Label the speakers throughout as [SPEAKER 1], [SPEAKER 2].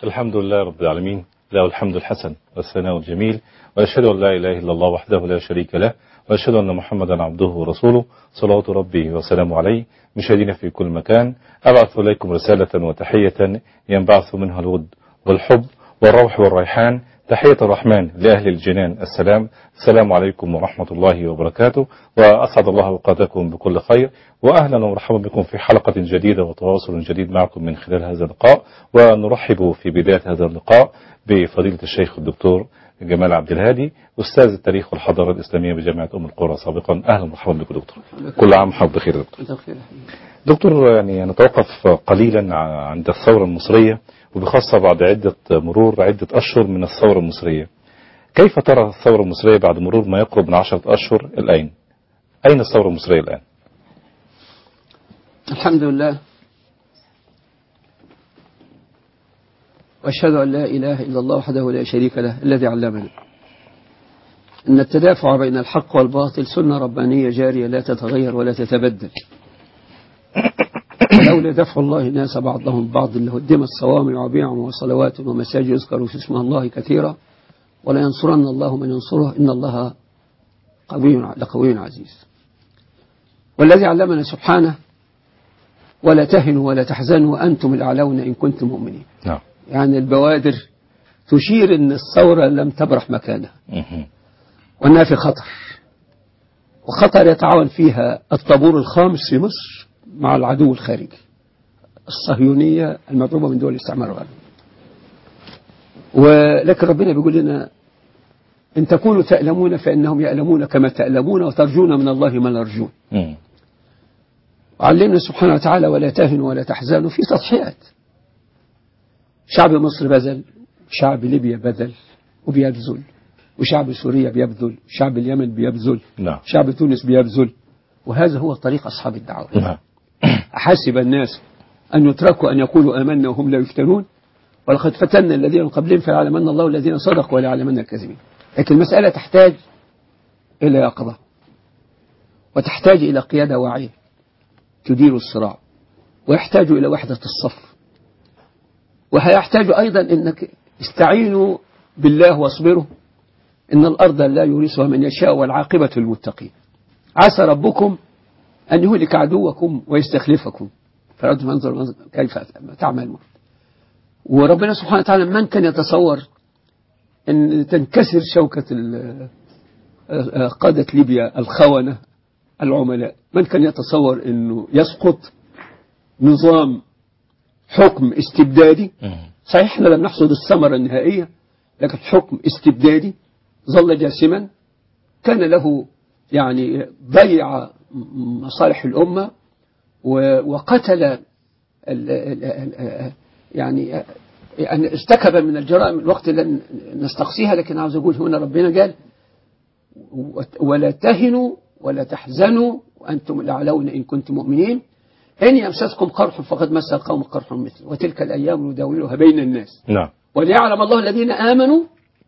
[SPEAKER 1] الحمد لله رب العالمين له الحمد الحسن والثناء الجميل وأشهد أن لا إله إلا الله وحده لا شريك له وأشهد أن محمدا عبده ورسوله صلوات ربي وسلامه عليه مشاهدينا في كل مكان أبعث إليكم رسالة وتحية ينبعث منها الود والحب والروح والريحان تحية الرحمن لأهل الجنان السلام السلام عليكم ورحمة الله وبركاته وأسعد الله أوقاتكم بكل خير وأهلا ومرحبا بكم في حلقة جديدة وتواصل جديد معكم من خلال هذا اللقاء ونرحب في بداية هذا اللقاء بفضيلة الشيخ الدكتور جمال عبد الهادي أستاذ التاريخ والحضارة الإسلامية بجامعة أم القرى سابقا أهلا ومرحبا بكم دكتور كل عام وحضرتك بخير دكتور دكتور يعني نتوقف قليلا عند الثورة المصرية وبخاصة بعد عدة مرور عدة أشهر من الثورة المصرية كيف ترى الثورة المصرية بعد مرور ما يقرب من عشرة أشهر الآن أين الثورة المصرية الآن
[SPEAKER 2] الحمد لله وأشهد أن لا إله إلا الله وحده لا شريك له الذي علمنا أن التدافع بين الحق والباطل سنة ربانية جارية لا تتغير ولا تتبدل لولا دفع الله الناس بعضهم بعض لهدمت صوامع وبيع وصلوات ومساجد يذكر في اسم الله كثيرا ولا ينصرن الله من ينصره إن الله قوي لقوي عزيز والذي علمنا سبحانه ولا تهنوا ولا تحزنوا وأنتم الأعلون إن كنتم مؤمنين
[SPEAKER 1] نعم
[SPEAKER 2] يعني البوادر تشير أن الثورة لم تبرح مكانها
[SPEAKER 1] مهم.
[SPEAKER 2] وأنها في خطر وخطر يتعاون فيها الطابور الخامس في مصر مع العدو الخارجي الصهيونية المدعومة من دول الاستعمار الغربي ولكن ربنا بيقول لنا إن تكونوا تألمون فإنهم يألمون كما تألمون وترجون من الله ما نرجون
[SPEAKER 1] مم.
[SPEAKER 2] علمنا سبحانه وتعالى ولا تهنوا ولا تحزنوا في تضحيات شعب مصر بذل شعب ليبيا بذل وبيبذل وشعب سوريا بيبذل شعب اليمن بيبذل
[SPEAKER 1] نعم
[SPEAKER 2] شعب تونس بيبذل وهذا هو طريق أصحاب الدعوة
[SPEAKER 1] نعم
[SPEAKER 2] أحسب الناس أن يتركوا أن يقولوا آمنا وهم لا يفتنون ولقد فتنا الذين من قبلهم فيعلمن الله الذين صدقوا وليعلمن الكاذبين لكن المسألة تحتاج إلى يقظة وتحتاج إلى قيادة واعية تدير الصراع ويحتاج إلى وحدة الصف وهيحتاج أيضا أنك استعينوا بالله واصبروا إن الأرض لا يورثها من يشاء والعاقبة للمتقين عسى ربكم أن يهلك عدوكم ويستخلفكم فأنتم انظروا كيف تعملون وربنا سبحانه وتعالى من كان يتصور أن تنكسر شوكة ال- قادة ليبيا الخونة العملاء من كان يتصور أنه يسقط نظام حكم استبدادي
[SPEAKER 1] مم.
[SPEAKER 2] صحيح احنا لم نحصد الثمرة النهائية لكن حكم استبدادي ظل جاسما كان له يعني ضيع مصالح الأمة و- وقتل ال ال ال يعني يعني ارتكب من الجرائم الوقت لن نستقصيها لكن عاوز أقول هنا ربنا قال ولا تهنوا ولا تحزنوا وأنتم الأعلون إن كنتم مؤمنين إن يمسسكم قرح فقد مس القوم قرح مثل وتلك الأيام نداولها بين الناس
[SPEAKER 1] نعم
[SPEAKER 2] وليعلم الله الذين آمنوا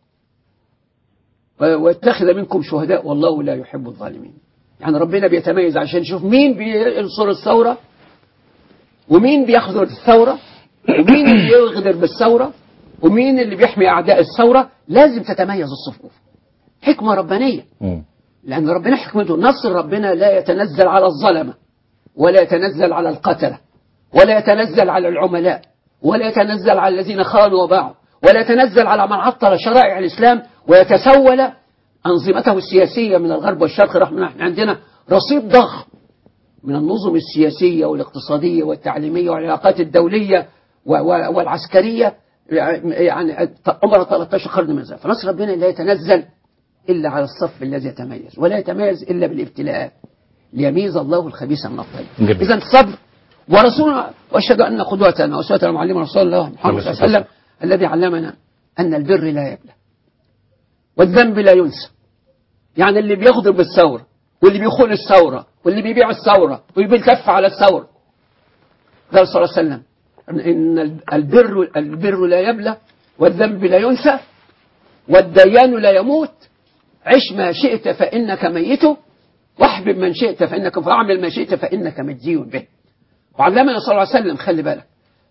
[SPEAKER 2] و- ويتخذ منكم شهداء والله لا يحب الظالمين يعني ربنا بيتميز عشان يشوف مين بينصر الثورة ومين بيخذل الثورة ومين اللي يغدر بالثورة ومين اللي بيحمي أعداء الثورة لازم تتميز الصفوف حكمة ربانية
[SPEAKER 1] مم.
[SPEAKER 2] لأن ربنا حكمته نصر ربنا لا يتنزل على الظلمة ولا يتنزل على القتلة ولا يتنزل على العملاء ولا يتنزل على الذين خانوا وباعوا ولا يتنزل على من عطل شرائع الإسلام ويتسول أنظمته السياسية من الغرب والشرق رغم أن احنا عندنا رصيد ضخم من النظم السياسية والاقتصادية والتعليمية والعلاقات الدولية و- و- والعسكرية يعني عمر 13 قرن من زمان فنصر ربنا لا يتنزل إلا على الصف الذي يتميز ولا يتميز إلا بالابتلاءات ليميز الله الخبيث من الطيب
[SPEAKER 1] جميل.
[SPEAKER 2] إذا الصبر ورسولنا وأشهد أن قدوتنا وأسوتنا ومعلمنا رسول الله محمد صلى الله عليه وسلم الذي علمنا أن البر لا يبلى والذنب لا ينسى يعني اللي بيغدر بالثورة واللي بيخون الثورة واللي بيبيع الثورة واللي بيلتف على الثورة قال صلى الله عليه وسلم إن البر البر لا يبلى والذنب لا ينسى والديان لا يموت عش ما شئت فإنك ميت واحبب من شئت فإنك فاعمل ما شئت فإنك مجزي به وعلمنا صلى الله عليه وسلم خلي بالك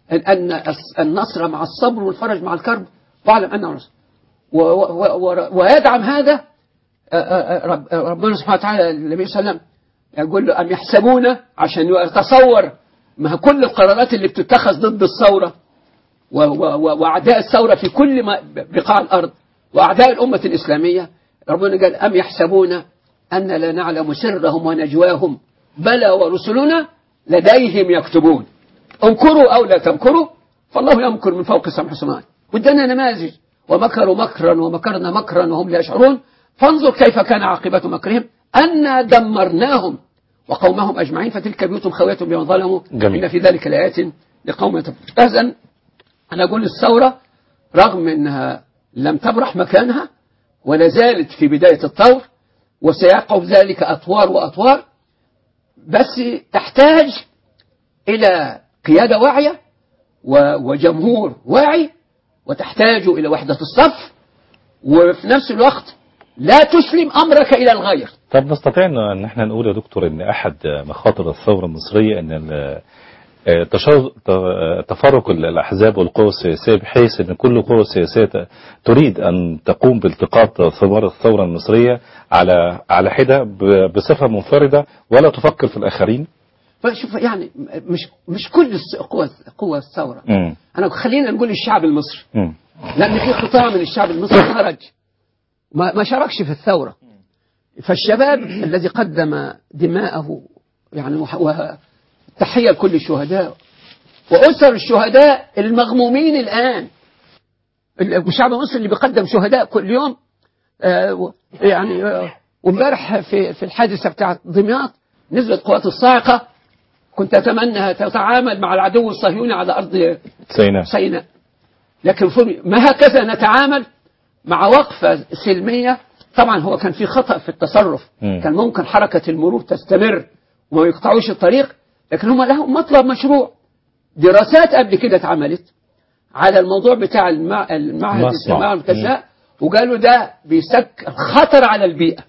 [SPEAKER 2] أن الس- النصر مع الصبر والفرج مع الكرب واعلم أنه نصر و- و- و- ويدعم هذا آه، آه، رب- آه، ربنا سبحانه وتعالى النبي صلى الله عليه وسلم يقول له أم يحسبون عشان يتصور ما كل القرارات اللي بتتخذ ضد الثورة و- و- و- وأعداء الثورة في كل ما بقاع الأرض وأعداء الأمة الإسلامية ربنا قال أم يحسبون أن لا نعلم سرهم ونجواهم بلى ورسلنا لديهم يكتبون انكروا أو لا تمكروا فالله يمكر من فوق سبع سماوات وادانا نماذج ومكروا مكرا ومكرنا مكرا وهم لا يشعرون فانظر كيف كان عاقبة مكرهم أنا دمرناهم وقومهم أجمعين فتلك بيوتهم خاوية بما ظلموا
[SPEAKER 1] جميل.
[SPEAKER 2] إن في ذلك لآيات لقوم يتفكرون إذن أنا أقول الثورة رغم أنها لم تبرح مكانها ولا زالت في بداية الطور وسيقع ذلك أطوار وأطوار بس تحتاج إلى قيادة واعية و- وجمهور واعي وتحتاج إلى وحدة الصف وفي نفس الوقت لا تسلم أمرك إلى الغير
[SPEAKER 1] طب نستطيع ان إن احنا نقول يا دكتور ان احد مخاطر الثوره المصريه ان ال- آه، تشا- ت- آه، تفرق ال- الاحزاب والقوى السياسيه بحيث ان كل قوى سياسيه ت- تريد ان تقوم بالتقاط ثمار الثوره المصريه على على حده ب- بصفه منفرده ولا تفكر في الاخرين
[SPEAKER 2] فشوف يعني مش مش كل الس- قوى قوى الثورة
[SPEAKER 1] امم
[SPEAKER 2] أنا خلينا نقول الشعب المصري
[SPEAKER 1] امم
[SPEAKER 2] لأن في قطاع من الشعب المصري خرج ما ما شاركش في الثورة فالشباب الذي قدم دماءه يعني وح- وه- تحية لكل الشهداء وأسر الشهداء المغمومين الآن الشعب المصري اللي بيقدم شهداء كل يوم آه، و- يعني آه، وامبارح في في الحادثة بتاعت دمياط نزلت قوات الصاعقة كنت أتمنى أنها تتعامل مع العدو الصهيوني على أرض
[SPEAKER 1] سيناء
[SPEAKER 2] سيناء لكن فم- ما هكذا نتعامل مع وقفة سلمية طبعا هو كان في خطأ في التصرف
[SPEAKER 1] مم.
[SPEAKER 2] كان ممكن حركة المرور تستمر وما يقطعوش الطريق لكن هم لهم مطلب مشروع دراسات قبل كده اتعملت على الموضوع بتاع المع... المعهد
[SPEAKER 1] مصنع.
[SPEAKER 2] المعهد الكذاب وقالوا ده بيسك خطر على البيئة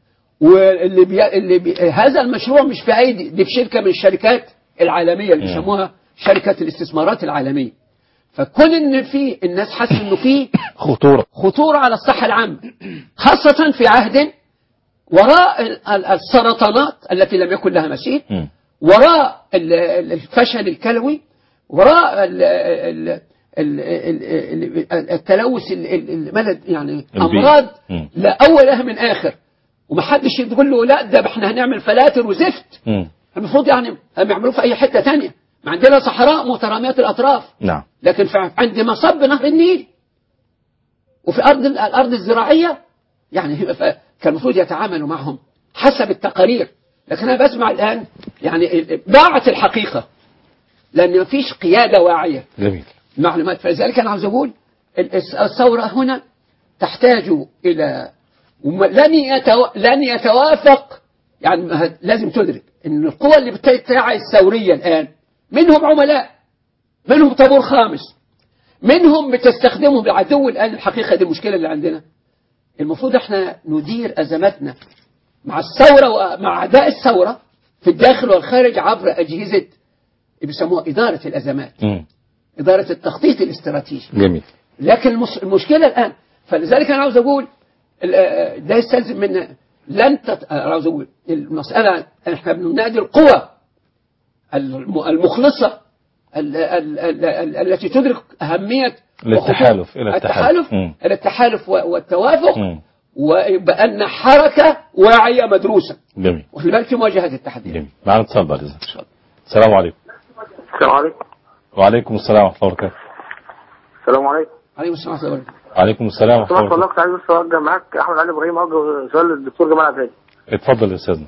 [SPEAKER 2] واللي بي... اللي بي... هذا المشروع مش في ايدي دي في شركة من الشركات العالمية اللي
[SPEAKER 1] مم.
[SPEAKER 2] بيسموها شركة الاستثمارات العالمية فكون ان في الناس حاسه انه في
[SPEAKER 1] خطوره
[SPEAKER 2] خطورة على الصحة العامة خاصة في عهد وراء ال- ال- السرطانات التي لم يكن لها مثيل
[SPEAKER 1] مم.
[SPEAKER 2] وراء ال- ال- الفشل الكلوي وراء ال- ال- ال- ال- ال- التلوث ال- ال- الملد يعني
[SPEAKER 1] البيئي.
[SPEAKER 2] أمراض
[SPEAKER 1] مم.
[SPEAKER 2] لا أول لها من آخر ومحدش يقول له لا ده احنا هنعمل فلاتر وزفت
[SPEAKER 1] مم.
[SPEAKER 2] المفروض يعني هم يعملوه في أي حتة تانية ما عندنا صحراء مترامية الأطراف
[SPEAKER 1] نعم
[SPEAKER 2] لكن في عند مصب نهر النيل وفي أرض الأرض الزراعية يعني هي- ف- كان المفروض يتعاملوا معهم حسب التقارير لكن أنا بسمع الآن يعني ال- ضاعت الحقيقة لأن مفيش قيادة واعية
[SPEAKER 1] جميل
[SPEAKER 2] معلومات فلذلك أنا عاوز أقول ال- الس- الثورة هنا تحتاج إلى وم- لن يتو... لن يتوافق يعني ما ه- لازم تدرك ان القوى اللي بتدعي الثورية الآن منهم عملاء منهم طابور خامس منهم بتستخدمهم العدو الآن الحقيقة دي المشكلة اللي عندنا المفروض احنا ندير أزماتنا مع الثورة ومع أعداء الثورة في الداخل والخارج عبر أجهزة بيسموها إدارة الأزمات
[SPEAKER 1] مم.
[SPEAKER 2] إدارة التخطيط الاستراتيجي
[SPEAKER 1] جميل
[SPEAKER 2] لكن المس- المشكلة الآن فلذلك أنا عاوز أقول ال- آه، ده يستلزم منا لن تت... آه، عاوز أقول المسألة احنا بننادي القوى الم- المخلصة ال- ال- ال- ال- التي تدرك أهمية
[SPEAKER 1] للتحالف،
[SPEAKER 2] وخطورة
[SPEAKER 1] إلى التحالف.
[SPEAKER 2] التحالف
[SPEAKER 1] مم.
[SPEAKER 2] إلى التحالف و- والتوافق
[SPEAKER 1] مم.
[SPEAKER 2] وبأن حركة واعية مدروسة
[SPEAKER 1] جميل
[SPEAKER 2] وخلي بالك في مواجهة التحديات
[SPEAKER 1] جميل معنا اتصال بعد اذنك السلام عليكم
[SPEAKER 3] السلام عليكم
[SPEAKER 1] وعليكم السلام ورحمه الله وبركاته
[SPEAKER 3] السلام عليكم
[SPEAKER 2] عليكم السلام ورحمة الله وبركاته.
[SPEAKER 1] وعليكم السلام ورحمه
[SPEAKER 3] سمحت
[SPEAKER 1] الله
[SPEAKER 3] والله
[SPEAKER 1] وبركاته
[SPEAKER 3] كنت عايز بس اوجه معاك احمد علي ابراهيم اوجه سؤال للدكتور جمال عبد الهادي
[SPEAKER 1] اتفضل يا استاذنا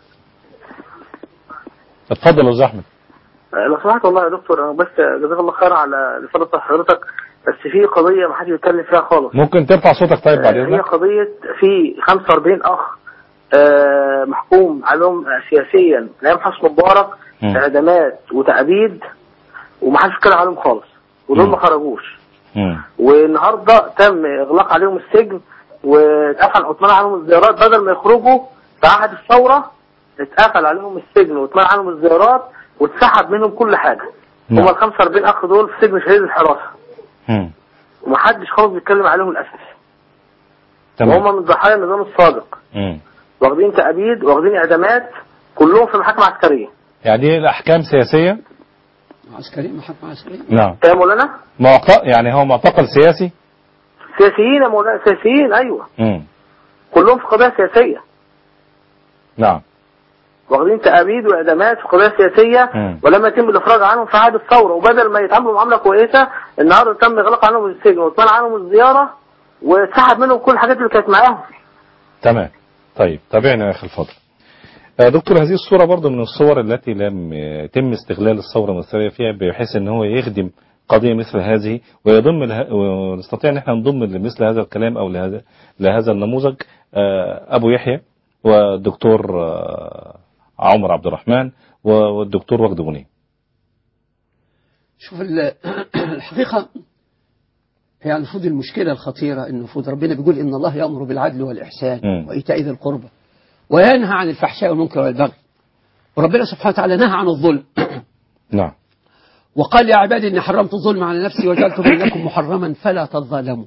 [SPEAKER 1] اتفضل يا استاذ احمد
[SPEAKER 3] آه، لو سمحت والله يا دكتور انا بس جزاك الله خير على رسالة حضرتك بس في قضية ما حدش بيتكلم فيها خالص
[SPEAKER 1] ممكن ترفع صوتك طيب بعد
[SPEAKER 3] آه، هي
[SPEAKER 1] اذنك
[SPEAKER 3] قضية في 45 اخ آه، محكوم عليهم سياسيا من ايام حسني مبارك
[SPEAKER 1] مم.
[SPEAKER 3] اعدامات وتأبيد وما حدش اتكلم عليهم خالص ودول
[SPEAKER 1] مم.
[SPEAKER 3] ما خرجوش
[SPEAKER 1] مم.
[SPEAKER 3] والنهارده تم اغلاق عليهم السجن واتقفل اتمنع عليهم الزيارات بدل ما يخرجوا في عهد الثوره اتقفل عليهم السجن واتمنع عليهم الزيارات واتسحب منهم كل حاجه هم
[SPEAKER 1] نعم.
[SPEAKER 3] ال 45 اخ دول في سجن شهيد الحراسه
[SPEAKER 1] مم.
[SPEAKER 3] ومحدش خالص بيتكلم عليهم للاسف
[SPEAKER 1] تمام
[SPEAKER 3] وهم من ضحايا النظام السابق
[SPEAKER 1] مم.
[SPEAKER 3] واخدين تأبيد واخدين اعدامات كلهم في محاكم عسكريه
[SPEAKER 1] يعني دي الأحكام سياسية
[SPEAKER 2] عسكري محاكمة عسكرية
[SPEAKER 1] نعم
[SPEAKER 3] يا مولانا
[SPEAKER 1] معتق يعني هو معتقل سياسي
[SPEAKER 3] سياسيين يا مولانا سياسيين ايوه
[SPEAKER 1] مم.
[SPEAKER 3] كلهم في قضايا سياسيه
[SPEAKER 1] نعم
[SPEAKER 3] واخدين تأبيد واعدامات في قضايا سياسيه
[SPEAKER 1] مم.
[SPEAKER 3] ولما يتم الافراج عنهم في عهد الثوره وبدل ما يتعاملوا معامله كويسه النهارده تم اغلاق عنهم السجن واتمنع عنهم الزياره واتسحب منهم كل الحاجات اللي كانت معاهم
[SPEAKER 1] تمام طيب تابعنا يا أخي الفضل آه، دكتور هذه الصورة برضو من الصور التي لم يتم استغلال الثورة المصرية فيها بحيث ان هو يخدم قضية مثل هذه ويضم له... ونستطيع ان احنا نضم لمثل هذا الكلام او لهذا لهذا النموذج آه، ابو يحيى والدكتور آه، عمر عبد الرحمن والدكتور وجد بني
[SPEAKER 2] شوف ال- الحقيقة هي المفروض المشكلة الخطيرة إن المفروض ربنا بيقول إن الله يأمر بالعدل والإحسان
[SPEAKER 1] مم.
[SPEAKER 2] وإيتاء ذي القربى وينهى عن الفحشاء والمنكر والبغي وربنا سبحانه وتعالى نهى عن الظلم
[SPEAKER 1] نعم
[SPEAKER 2] وقال يا عبادي إني حرمت الظلم على نفسي وجعلت بينكم محرما فلا تظالموا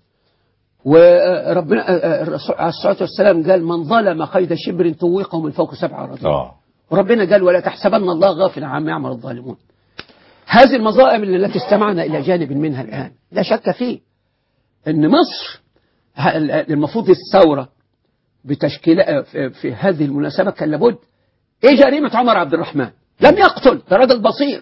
[SPEAKER 2] وربنا الرسول عليه الصلاة والسلام قال من ظلم قيد شبر طوقه من فوق سبع أراضين
[SPEAKER 1] اه
[SPEAKER 2] وربنا قال ولا تحسبن الله غافلا عما يعمل الظالمون هذه المظائم التي استمعنا إلى جانب منها الآن لا شك فيه أن مصر ه- المفروض الثورة بتشكيل في في هذه المناسبة كان لابد إيه جريمة عمر عبد الرحمن لم يقتل ده راجل بصير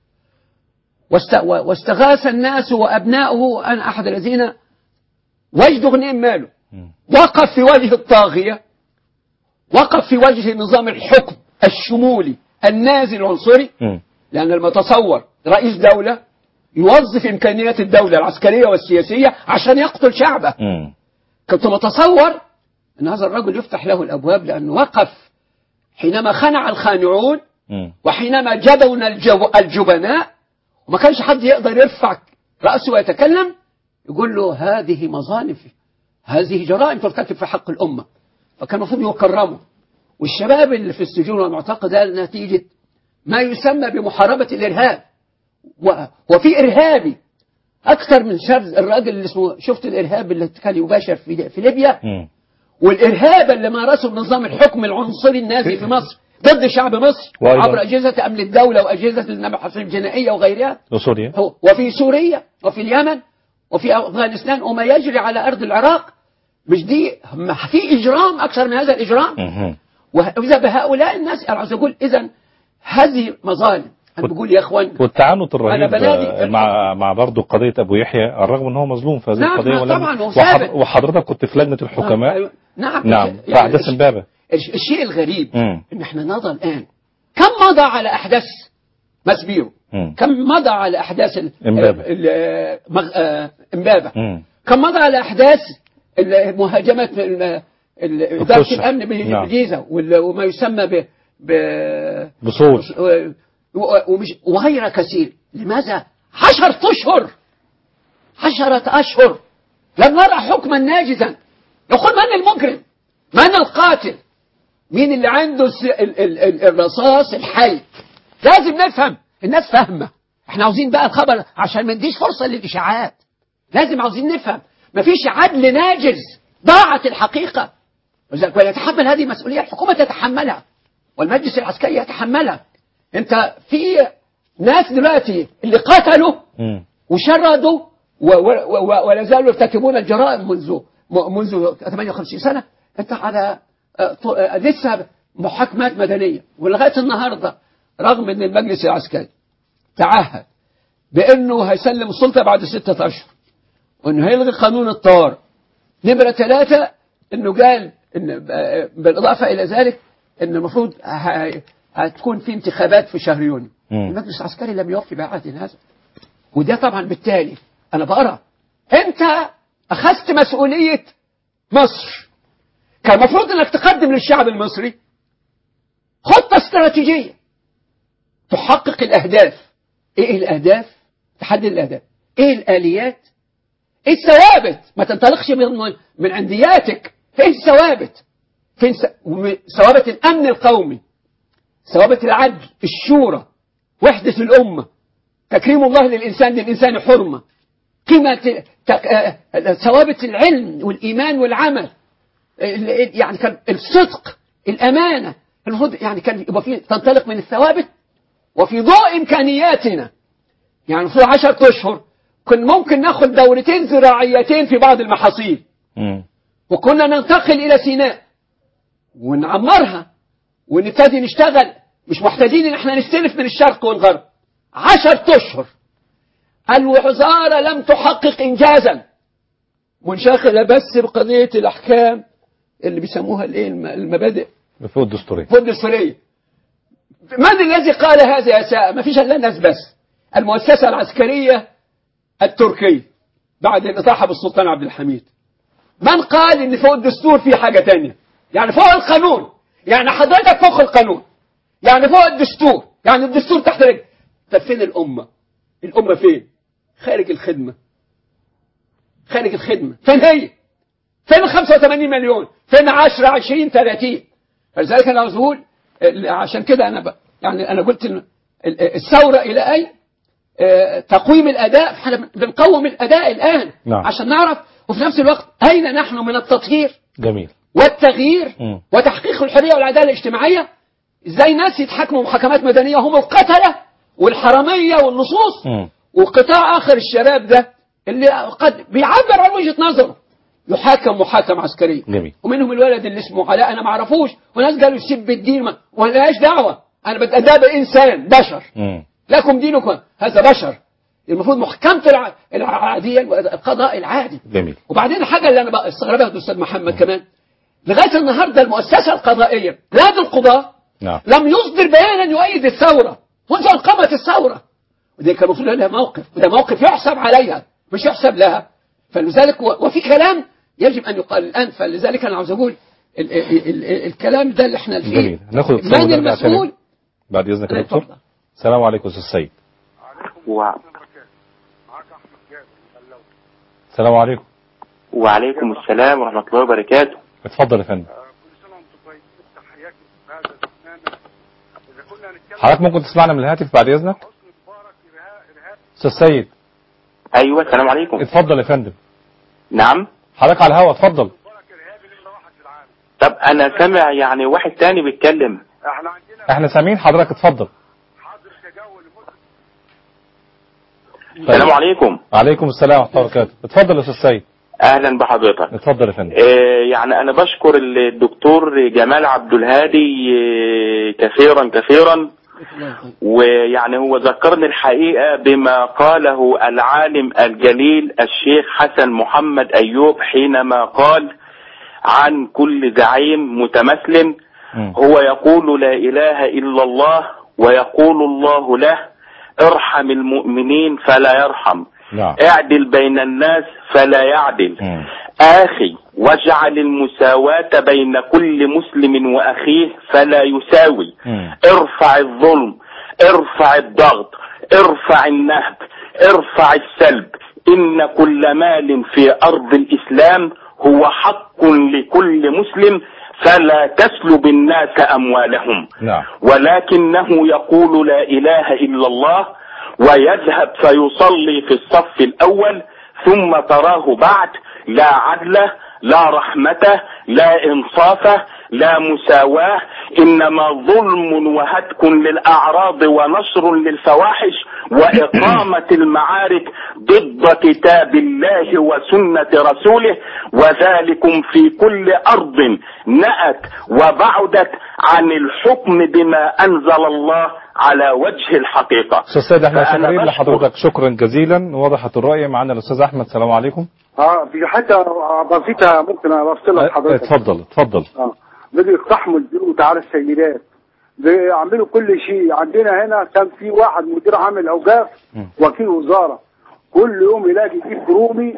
[SPEAKER 2] واست- واستغاث الناس وأبناؤه أن أحد الذين وجدوا غنيم ماله
[SPEAKER 1] مم.
[SPEAKER 2] وقف في وجه الطاغية وقف في وجه نظام الحكم الشمولي النازل العنصري
[SPEAKER 1] مم.
[SPEAKER 2] لأن لما تصور رئيس دولة يوظف إمكانيات الدولة العسكرية والسياسية عشان يقتل شعبه
[SPEAKER 1] مم.
[SPEAKER 2] كنت متصور أن هذا الرجل يفتح له الأبواب لأنه وقف حينما خنع الخانعون
[SPEAKER 1] مم.
[SPEAKER 2] وحينما جبن الجو الجبناء وما كانش حد يقدر يرفع رأسه ويتكلم يقول له هذه مظالم هذه جرائم ترتكب في حق الأمة فكان المفروض يكرمه والشباب اللي في السجون والمعتقلة ده نتيجة ما يسمى بمحاربة الإرهاب و- وفي إرهابي أكثر من شر الراجل اللي اسمه شفت الإرهاب اللي كان يباشر في, في ليبيا
[SPEAKER 1] مم.
[SPEAKER 2] والإرهاب اللي مارسه نظام الحكم العنصري النازي في مصر ضد شعب مصر
[SPEAKER 1] وأيضا-
[SPEAKER 2] عبر أجهزة أمن الدولة وأجهزة المباحث الجنائية وغيرها
[SPEAKER 1] وسوريا
[SPEAKER 2] هو- وفي سوريا وفي اليمن وفي أفغانستان وما يجري على أرض العراق مش دي ما في إجرام أكثر من هذا الإجرام
[SPEAKER 1] مم.
[SPEAKER 2] وإذا بهؤلاء الناس أنا عاوز أقول إذا هذه مظالم أنا بقول يا إخوان
[SPEAKER 1] والتعنت الرهيب
[SPEAKER 2] أنا بنادي-
[SPEAKER 1] آه، مع مع برضه قضيه ابو يحيى على الرغم ان هو مظلوم في هذه
[SPEAKER 2] نعم،
[SPEAKER 1] القضيه
[SPEAKER 2] نعم،
[SPEAKER 1] ولم
[SPEAKER 2] طبعاً، هو
[SPEAKER 1] وحض-
[SPEAKER 2] ثابت.
[SPEAKER 1] وحضرتك كنت في لجنه الحكماء
[SPEAKER 2] أيوة. نعم
[SPEAKER 1] نعم
[SPEAKER 2] يعني
[SPEAKER 1] في احداث
[SPEAKER 2] الش-
[SPEAKER 1] امبابه
[SPEAKER 2] الش- الشيء الغريب
[SPEAKER 1] مم.
[SPEAKER 2] ان احنا نضع الان كم مضى على احداث مسبيرو
[SPEAKER 1] مم.
[SPEAKER 2] كم مضى على احداث ال-
[SPEAKER 1] إمبابة.
[SPEAKER 2] ال- ال- مغ- آه، امبابه
[SPEAKER 1] مم.
[SPEAKER 2] كم مضى على احداث ال- مهاجمه ال- ال- اداره
[SPEAKER 1] القصة.
[SPEAKER 2] الامن ب-
[SPEAKER 1] نعم.
[SPEAKER 2] بالجيزه وال- وما يسمى ب ب
[SPEAKER 1] بصور
[SPEAKER 2] و- و- ومش وغير كثير لماذا عشرة أشهر عشرة أشهر لم نرى حكما ناجزا يقول من المجرم من القاتل مين اللي عنده الس- ال- ال- ال- الرصاص الحي لازم نفهم الناس فاهمة احنا عاوزين بقى الخبر عشان ما نديش فرصة للإشاعات لازم عاوزين نفهم مفيش عدل ناجز ضاعت الحقيقة ولذلك ويتحمل هذه المسؤولية الحكومة تتحملها والمجلس العسكري يتحملها انت في ناس دلوقتي اللي قتلوا
[SPEAKER 1] مم.
[SPEAKER 2] وشردوا و- و- و- ولا زالوا يرتكبون الجرائم منذ م- منذ 58 سنة انت على آه، ط- آه، لسه محاكمات مدنية ولغاية النهاردة رغم ان المجلس العسكري تعهد بانه هيسلم السلطة بعد ستة اشهر وانه هيلغي قانون الطوارئ نمرة ثلاثة انه قال ان آه، بالاضافة الى ذلك ان المفروض ه- هتكون في انتخابات في شهر يونيو
[SPEAKER 1] مم.
[SPEAKER 2] المجلس العسكري لم يوفي بعهد هذا وده طبعا بالتالي انا بقرا انت اخذت مسؤوليه مصر كان المفروض انك تقدم للشعب المصري خطه استراتيجيه تحقق الاهداف ايه الاهداف تحدد الاهداف ايه الاليات ايه الثوابت ما تنطلقش من من عندياتك فين الثوابت فين س- وم- ثوابت الامن القومي ثوابت العدل الشورى وحده الامه تكريم الله للإنسان للإنسان حرمة قيمة تك- آه، آه، ثوابت العلم والإيمان والعمل ال- يعني كان الصدق الأمانة المفروض يعني كان يبقى فيه تنطلق من الثوابت وفي ضوء إمكانياتنا يعني في عشرة أشهر كن ممكن ناخد دورتين زراعيتين في بعض المحاصيل
[SPEAKER 1] مم.
[SPEAKER 2] وكنا ننتقل إلى سيناء ونعمرها ونبتدي نشتغل مش محتاجين ان احنا نستلف من الشرق والغرب عشرة اشهر الوزارة لم تحقق انجازا منشغلة بس بقضية الاحكام اللي بيسموها الايه الم- المبادئ
[SPEAKER 1] بفوق الدستورية
[SPEAKER 2] الفرد السورية من الذي قال هذا يا ساء ما فيش الا الناس بس المؤسسة العسكرية التركية بعد الإطاحة بالسلطان عبد الحميد من قال ان فوق الدستور في حاجة تانية يعني فوق القانون يعني حضرتك فوق القانون يعني فوق الدستور يعني الدستور تحت رجل طب فين الأمة الأمة فين خارج الخدمة خارج الخدمة فين هي فين ال 85 مليون فين 10 20 30 فلذلك انا عاوز اقول ال- عشان كده انا ب... يعني انا قلت إن ال- الثوره الى اين آه، تقويم الاداء احنا بنقوم الاداء الان
[SPEAKER 1] نعم.
[SPEAKER 2] عشان نعرف وفي نفس الوقت اين نحن من التطهير
[SPEAKER 1] جميل
[SPEAKER 2] والتغيير
[SPEAKER 1] مم.
[SPEAKER 2] وتحقيق الحريه والعداله الاجتماعيه ازاي ناس يتحكموا محاكمات مدنيه هم القتله والحراميه واللصوص
[SPEAKER 1] مم.
[SPEAKER 2] وقطاع اخر الشباب ده اللي قد بيعبر عن وجهه نظره يحاكم محاكم عسكري
[SPEAKER 1] جميل
[SPEAKER 2] ومنهم الولد اللي اسمه علاء انا ما اعرفوش وناس قالوا يسب الدين ما ولهاش دعوه انا بتأدى بانسان بشر
[SPEAKER 1] مم.
[SPEAKER 2] لكم دينكم هذا بشر المفروض محكمة الع- العادية القضاء العادي
[SPEAKER 1] جميل
[SPEAKER 2] وبعدين الحاجة اللي أنا بقى استغربها يا أستاذ محمد كمان لغاية النهاردة المؤسسة القضائية نادي القضاة
[SPEAKER 1] نعم
[SPEAKER 2] لم يصدر بيانا يؤيد الثورة منذ أن قامت الثورة ودي كان المفروض لها موقف وده موقف يحسب عليها مش يحسب لها فلذلك و- وفي كلام يجب أن يقال الآن فلذلك أنا عاوز أقول ال ال ال ال الكلام ده اللي احنا فيه
[SPEAKER 1] جميل ناخد اتصال
[SPEAKER 2] من
[SPEAKER 1] ونرجع تاني.
[SPEAKER 2] المسؤول
[SPEAKER 1] بعد اذنك يا دكتور
[SPEAKER 2] اتفضل.
[SPEAKER 1] السلام عليكم استاذ سيد
[SPEAKER 4] و...
[SPEAKER 1] السلام عليكم
[SPEAKER 4] وعليكم السلام ورحمة الله وبركاته
[SPEAKER 1] اتفضل يا فندم حضرتك ممكن تسمعنا من الهاتف بعد اذنك استاذ سيد
[SPEAKER 4] أيوة السلام عليكم
[SPEAKER 1] اتفضل يا فندم
[SPEAKER 4] نعم
[SPEAKER 1] حضرتك على الهوا اتفضل
[SPEAKER 4] طب أنا سامع يعني واحد تاني بيتكلم
[SPEAKER 1] احنا سامعين حضرتك اتفضل طيب.
[SPEAKER 4] السلام عليكم
[SPEAKER 1] عليكم السلام ورحمه الله وبركاته اتفضل يا استاذ سيد
[SPEAKER 4] أهلا بحضرتك
[SPEAKER 1] اتفضل يا فندم
[SPEAKER 4] آه، يعني أنا بشكر الدكتور جمال عبد الهادي آه، كثيرا كثيرا ويعني هو ذكرني الحقيقة بما قاله العالم الجليل الشيخ حسن محمد أيوب حينما قال عن كل زعيم متمثل
[SPEAKER 1] مم.
[SPEAKER 4] هو يقول لا إله إلا الله ويقول الله له ارحم المؤمنين فلا يرحم
[SPEAKER 1] نعم
[SPEAKER 4] اعدل بين الناس فلا يعدل
[SPEAKER 1] مم.
[SPEAKER 4] آخي واجعل المساواة بين كل مسلم وأخيه فلا يساوي
[SPEAKER 1] مم.
[SPEAKER 4] ارفع الظلم ارفع الضغط ارفع النهب ارفع السلب إن كل مال في أرض الإسلام هو حق لكل مسلم فلا تسلب الناس أموالهم
[SPEAKER 1] نعم
[SPEAKER 4] ولكنه يقول لا إله إلا الله ويذهب فيصلي في الصف الأول ثم تراه بعد لا عدل لا رحمة لا إنصاف لا مساواة إنما ظلم وهتك للأعراض ونشر للفواحش وإقامة المعارك ضد كتاب الله وسنة رسوله وذلكم في كل أرض نأت وبعدت عن الحكم بما أنزل الله على وجه الحقيقة
[SPEAKER 1] استاذ سيد احنا
[SPEAKER 4] فأنا
[SPEAKER 1] شاكرين
[SPEAKER 4] بشكر-
[SPEAKER 1] لحضرتك شكرا جزيلا وضحت الرأي معنا الاستاذ احمد السلام عليكم
[SPEAKER 5] اه في حته بسيطه ممكن اوصلها لحضرتك
[SPEAKER 1] اتفضل اتفضل
[SPEAKER 5] اه بدوا يقتحموا البيوت على السيدات بيعملوا كل شيء عندنا هنا كان في واحد مدير عام الاوقاف
[SPEAKER 1] مم.
[SPEAKER 5] وكيل وزاره كل يوم يلاقي يجيب رومي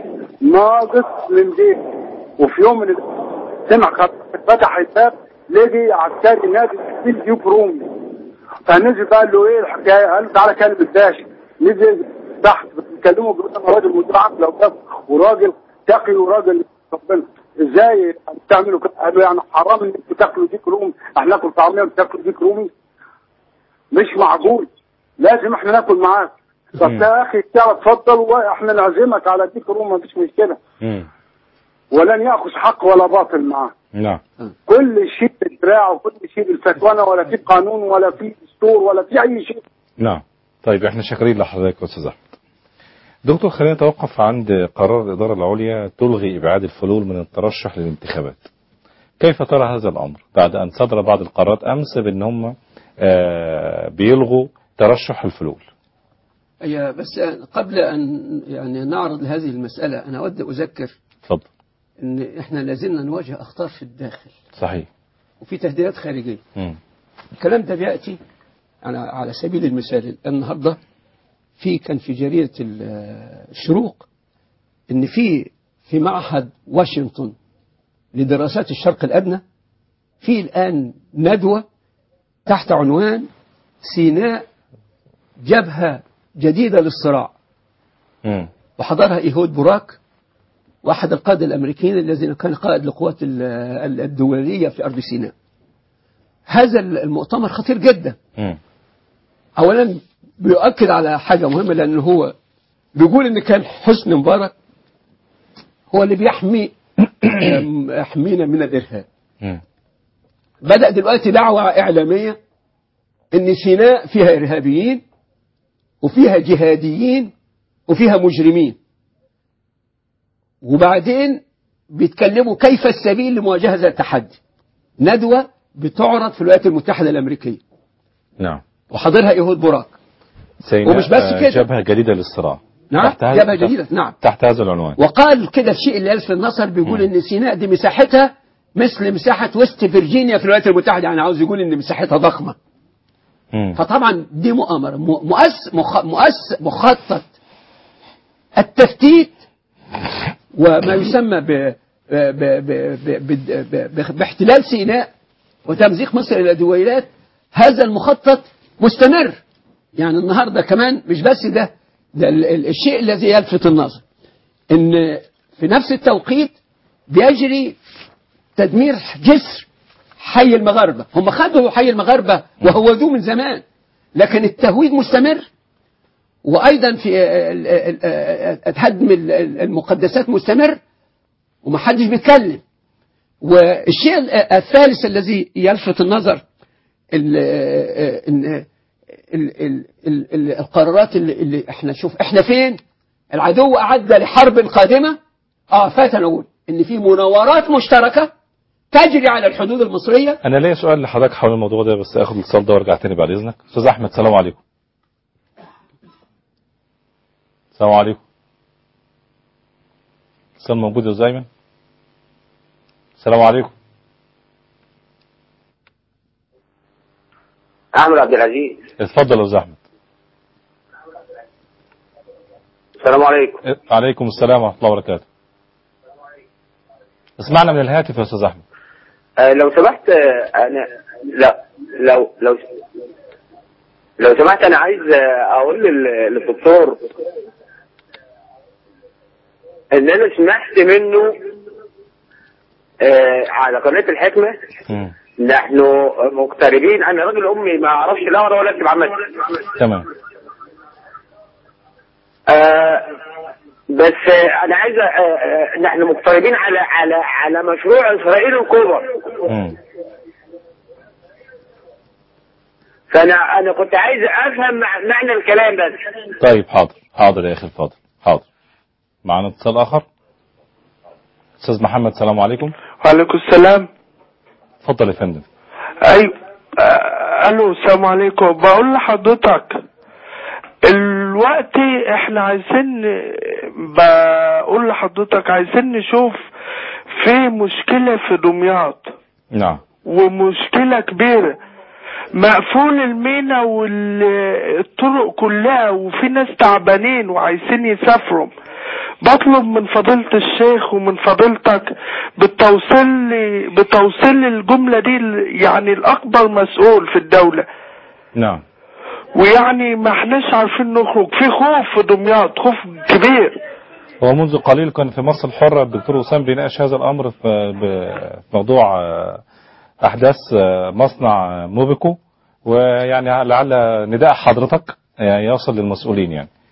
[SPEAKER 5] ناقص من بيته وفي يوم من ال- سمع خط- فتح الباب لقي عسكري نازل يجيب رومي فنزل بقى قال له ايه الحكايه؟ قال له تعالى كلم الباشا نزل تحت بيتكلموا بيقول انا راجل مدير عام الاوقاف وراجل تقي وراجل ربنا ازاي بتعملوا كده؟ قال له يعني حرام انك بتاكلوا ديك رومي احنا ناكل طعميه وبتاكلوا ديك رومي مش معقول لازم احنا ناكل معاك طب يا اخي تعال اتفضل واحنا نعزمك على ديك روم مفيش مشكله
[SPEAKER 1] مم.
[SPEAKER 5] ولن ياخذ حق ولا باطل معاه
[SPEAKER 1] نعم
[SPEAKER 5] كل شيء بالدراع وكل شيء بالفتوانه ولا في قانون ولا في دستور ولا في اي شيء
[SPEAKER 1] نعم طيب احنا شاكرين لحضرتك يا استاذ احمد دكتور خلينا نتوقف عند قرار الاداره العليا تلغي ابعاد الفلول من الترشح للانتخابات كيف ترى هذا الامر بعد ان صدر بعض القرارات امس بان هم آه، بيلغوا ترشح الفلول
[SPEAKER 2] هي بس قبل أن يعني نعرض هذه المسألة أنا أود أذكر
[SPEAKER 1] اتفضل
[SPEAKER 2] أن إحنا لازلنا نواجه أخطار في الداخل
[SPEAKER 1] صحيح
[SPEAKER 2] وفي تهديدات خارجية
[SPEAKER 1] مم.
[SPEAKER 2] الكلام ده بيأتي على على سبيل المثال النهاردة في كان في جريدة ال- الشروق إن في في معهد واشنطن لدراسات الشرق الأدنى في الآن ندوة تحت عنوان سيناء جبهة جديدة للصراع
[SPEAKER 1] مم.
[SPEAKER 2] وحضرها إيهود بوراك واحد القادة الأمريكيين الذين كان قائد للقوات ال- ال- الدولية في أرض سيناء هذا المؤتمر خطير جدا
[SPEAKER 1] مم.
[SPEAKER 2] أولا بيؤكد على حاجة مهمة لأنه هو بيقول إن كان حسني مبارك هو اللي بيحمي يحمينا من الإرهاب
[SPEAKER 1] مم.
[SPEAKER 2] بدأ دلوقتي دعوة إعلامية إن سيناء فيها إرهابيين وفيها جهاديين وفيها مجرمين وبعدين بيتكلموا كيف السبيل لمواجهة هذا التحدي ندوة بتعرض في الولايات المتحدة الأمريكية
[SPEAKER 1] نعم
[SPEAKER 2] وحاضرها إيهود بوراك
[SPEAKER 1] سيناء
[SPEAKER 2] ومش بس
[SPEAKER 1] آه،
[SPEAKER 2] كده.
[SPEAKER 1] جبهة جديدة للصراع
[SPEAKER 2] نعم
[SPEAKER 1] تحت هذا-
[SPEAKER 2] جبهة جديدة نعم
[SPEAKER 1] تحت هذا العنوان
[SPEAKER 2] وقال كده الشيء اللي يلفت النظر بيقول ان سيناء دي مساحتها مثل مساحة وست فيرجينيا في الولايات المتحدة يعني عاوز يقول ان مساحتها ضخمة
[SPEAKER 1] مم.
[SPEAKER 2] فطبعا دي مؤامرة م- مؤس مخ مؤس مخطط التفتيت وما يسمى ب ب ب ب ب ب ب باحتلال سيناء وتمزيق مصر إلى دويلات هذا المخطط مستمر يعني النهاردة كمان مش بس ده ده ال- ال- الشيء الذي يلفت النظر ان في نفس التوقيت بيجري تدمير جسر حي المغاربة هم خدوا حي المغاربة وهودوه من زمان لكن التهويد مستمر وأيضا في ال- ال- ال- هدم ال- ال- المقدسات مستمر ومحدش بيتكلم والشيء ال- الثالث الذي يلفت النظر ال- إن ال- ال- ال- ال- القرارات اللي, اللي احنا شوف احنا فين العدو أعد لحرب قادمة اه فات أنا أقول إن في مناورات مشتركة تجري على الحدود المصرية
[SPEAKER 1] انا ليا سؤال لحضرتك حول الموضوع ده بس اخد الاتصال ده وارجع تاني بعد اذنك استاذ احمد سلام عليكم السلام عليكم اتصال موجود يا استاذ ايمن السلام عليكم
[SPEAKER 6] احمد عبد العزيز
[SPEAKER 1] اتفضل يا استاذ احمد
[SPEAKER 6] السلام عليكم
[SPEAKER 1] عليكم السلام ورحمه الله وبركاته اسمعنا من الهاتف يا استاذ احمد
[SPEAKER 6] آه لو سمحت آه انا لا لو لو لو سمحت انا عايز آه اقول لل- للدكتور ان انا سمعت منه آه على قناه الحكمه
[SPEAKER 1] مم.
[SPEAKER 6] نحن مغتربين انا راجل امي ما اعرفش لا اقرا ولا اكتب عامه
[SPEAKER 1] تمام
[SPEAKER 6] آه بس آه انا عايز آه آه نحن مغتربين على على على مشروع اسرائيل الكبرى
[SPEAKER 1] مم.
[SPEAKER 6] فانا انا كنت عايز افهم مع- معنى الكلام بس
[SPEAKER 1] طيب حاضر حاضر يا اخي الفاضل حاضر معنا اتصال اخر استاذ محمد السلام عليكم
[SPEAKER 7] وعليكم السلام
[SPEAKER 1] اتفضل يا فندم
[SPEAKER 7] ايوه آه، الو السلام عليكم بقول لحضرتك الوقت احنا عايزين بقول لحضرتك عايزين نشوف في مشكلة في دمياط
[SPEAKER 1] نعم
[SPEAKER 7] ومشكلة كبيرة مقفول المينا والطرق كلها وفي ناس تعبانين وعايزين يسافروا بطلب من فضيلة الشيخ ومن فضيلتك بالتوصيل لي بتوصيل الجملة دي ل- يعني الأكبر مسؤول في الدولة
[SPEAKER 1] نعم
[SPEAKER 7] ويعني ما احناش عارفين نخرج في خوف في دمياط خوف كبير
[SPEAKER 1] هو منذ قليل كان في مصر الحرة الدكتور وسام بيناقش هذا الأمر في ب- في موضوع آه، أحداث آه، مصنع موبيكو ويعني لعل نداء حضرتك آه، يصل للمسؤولين يعني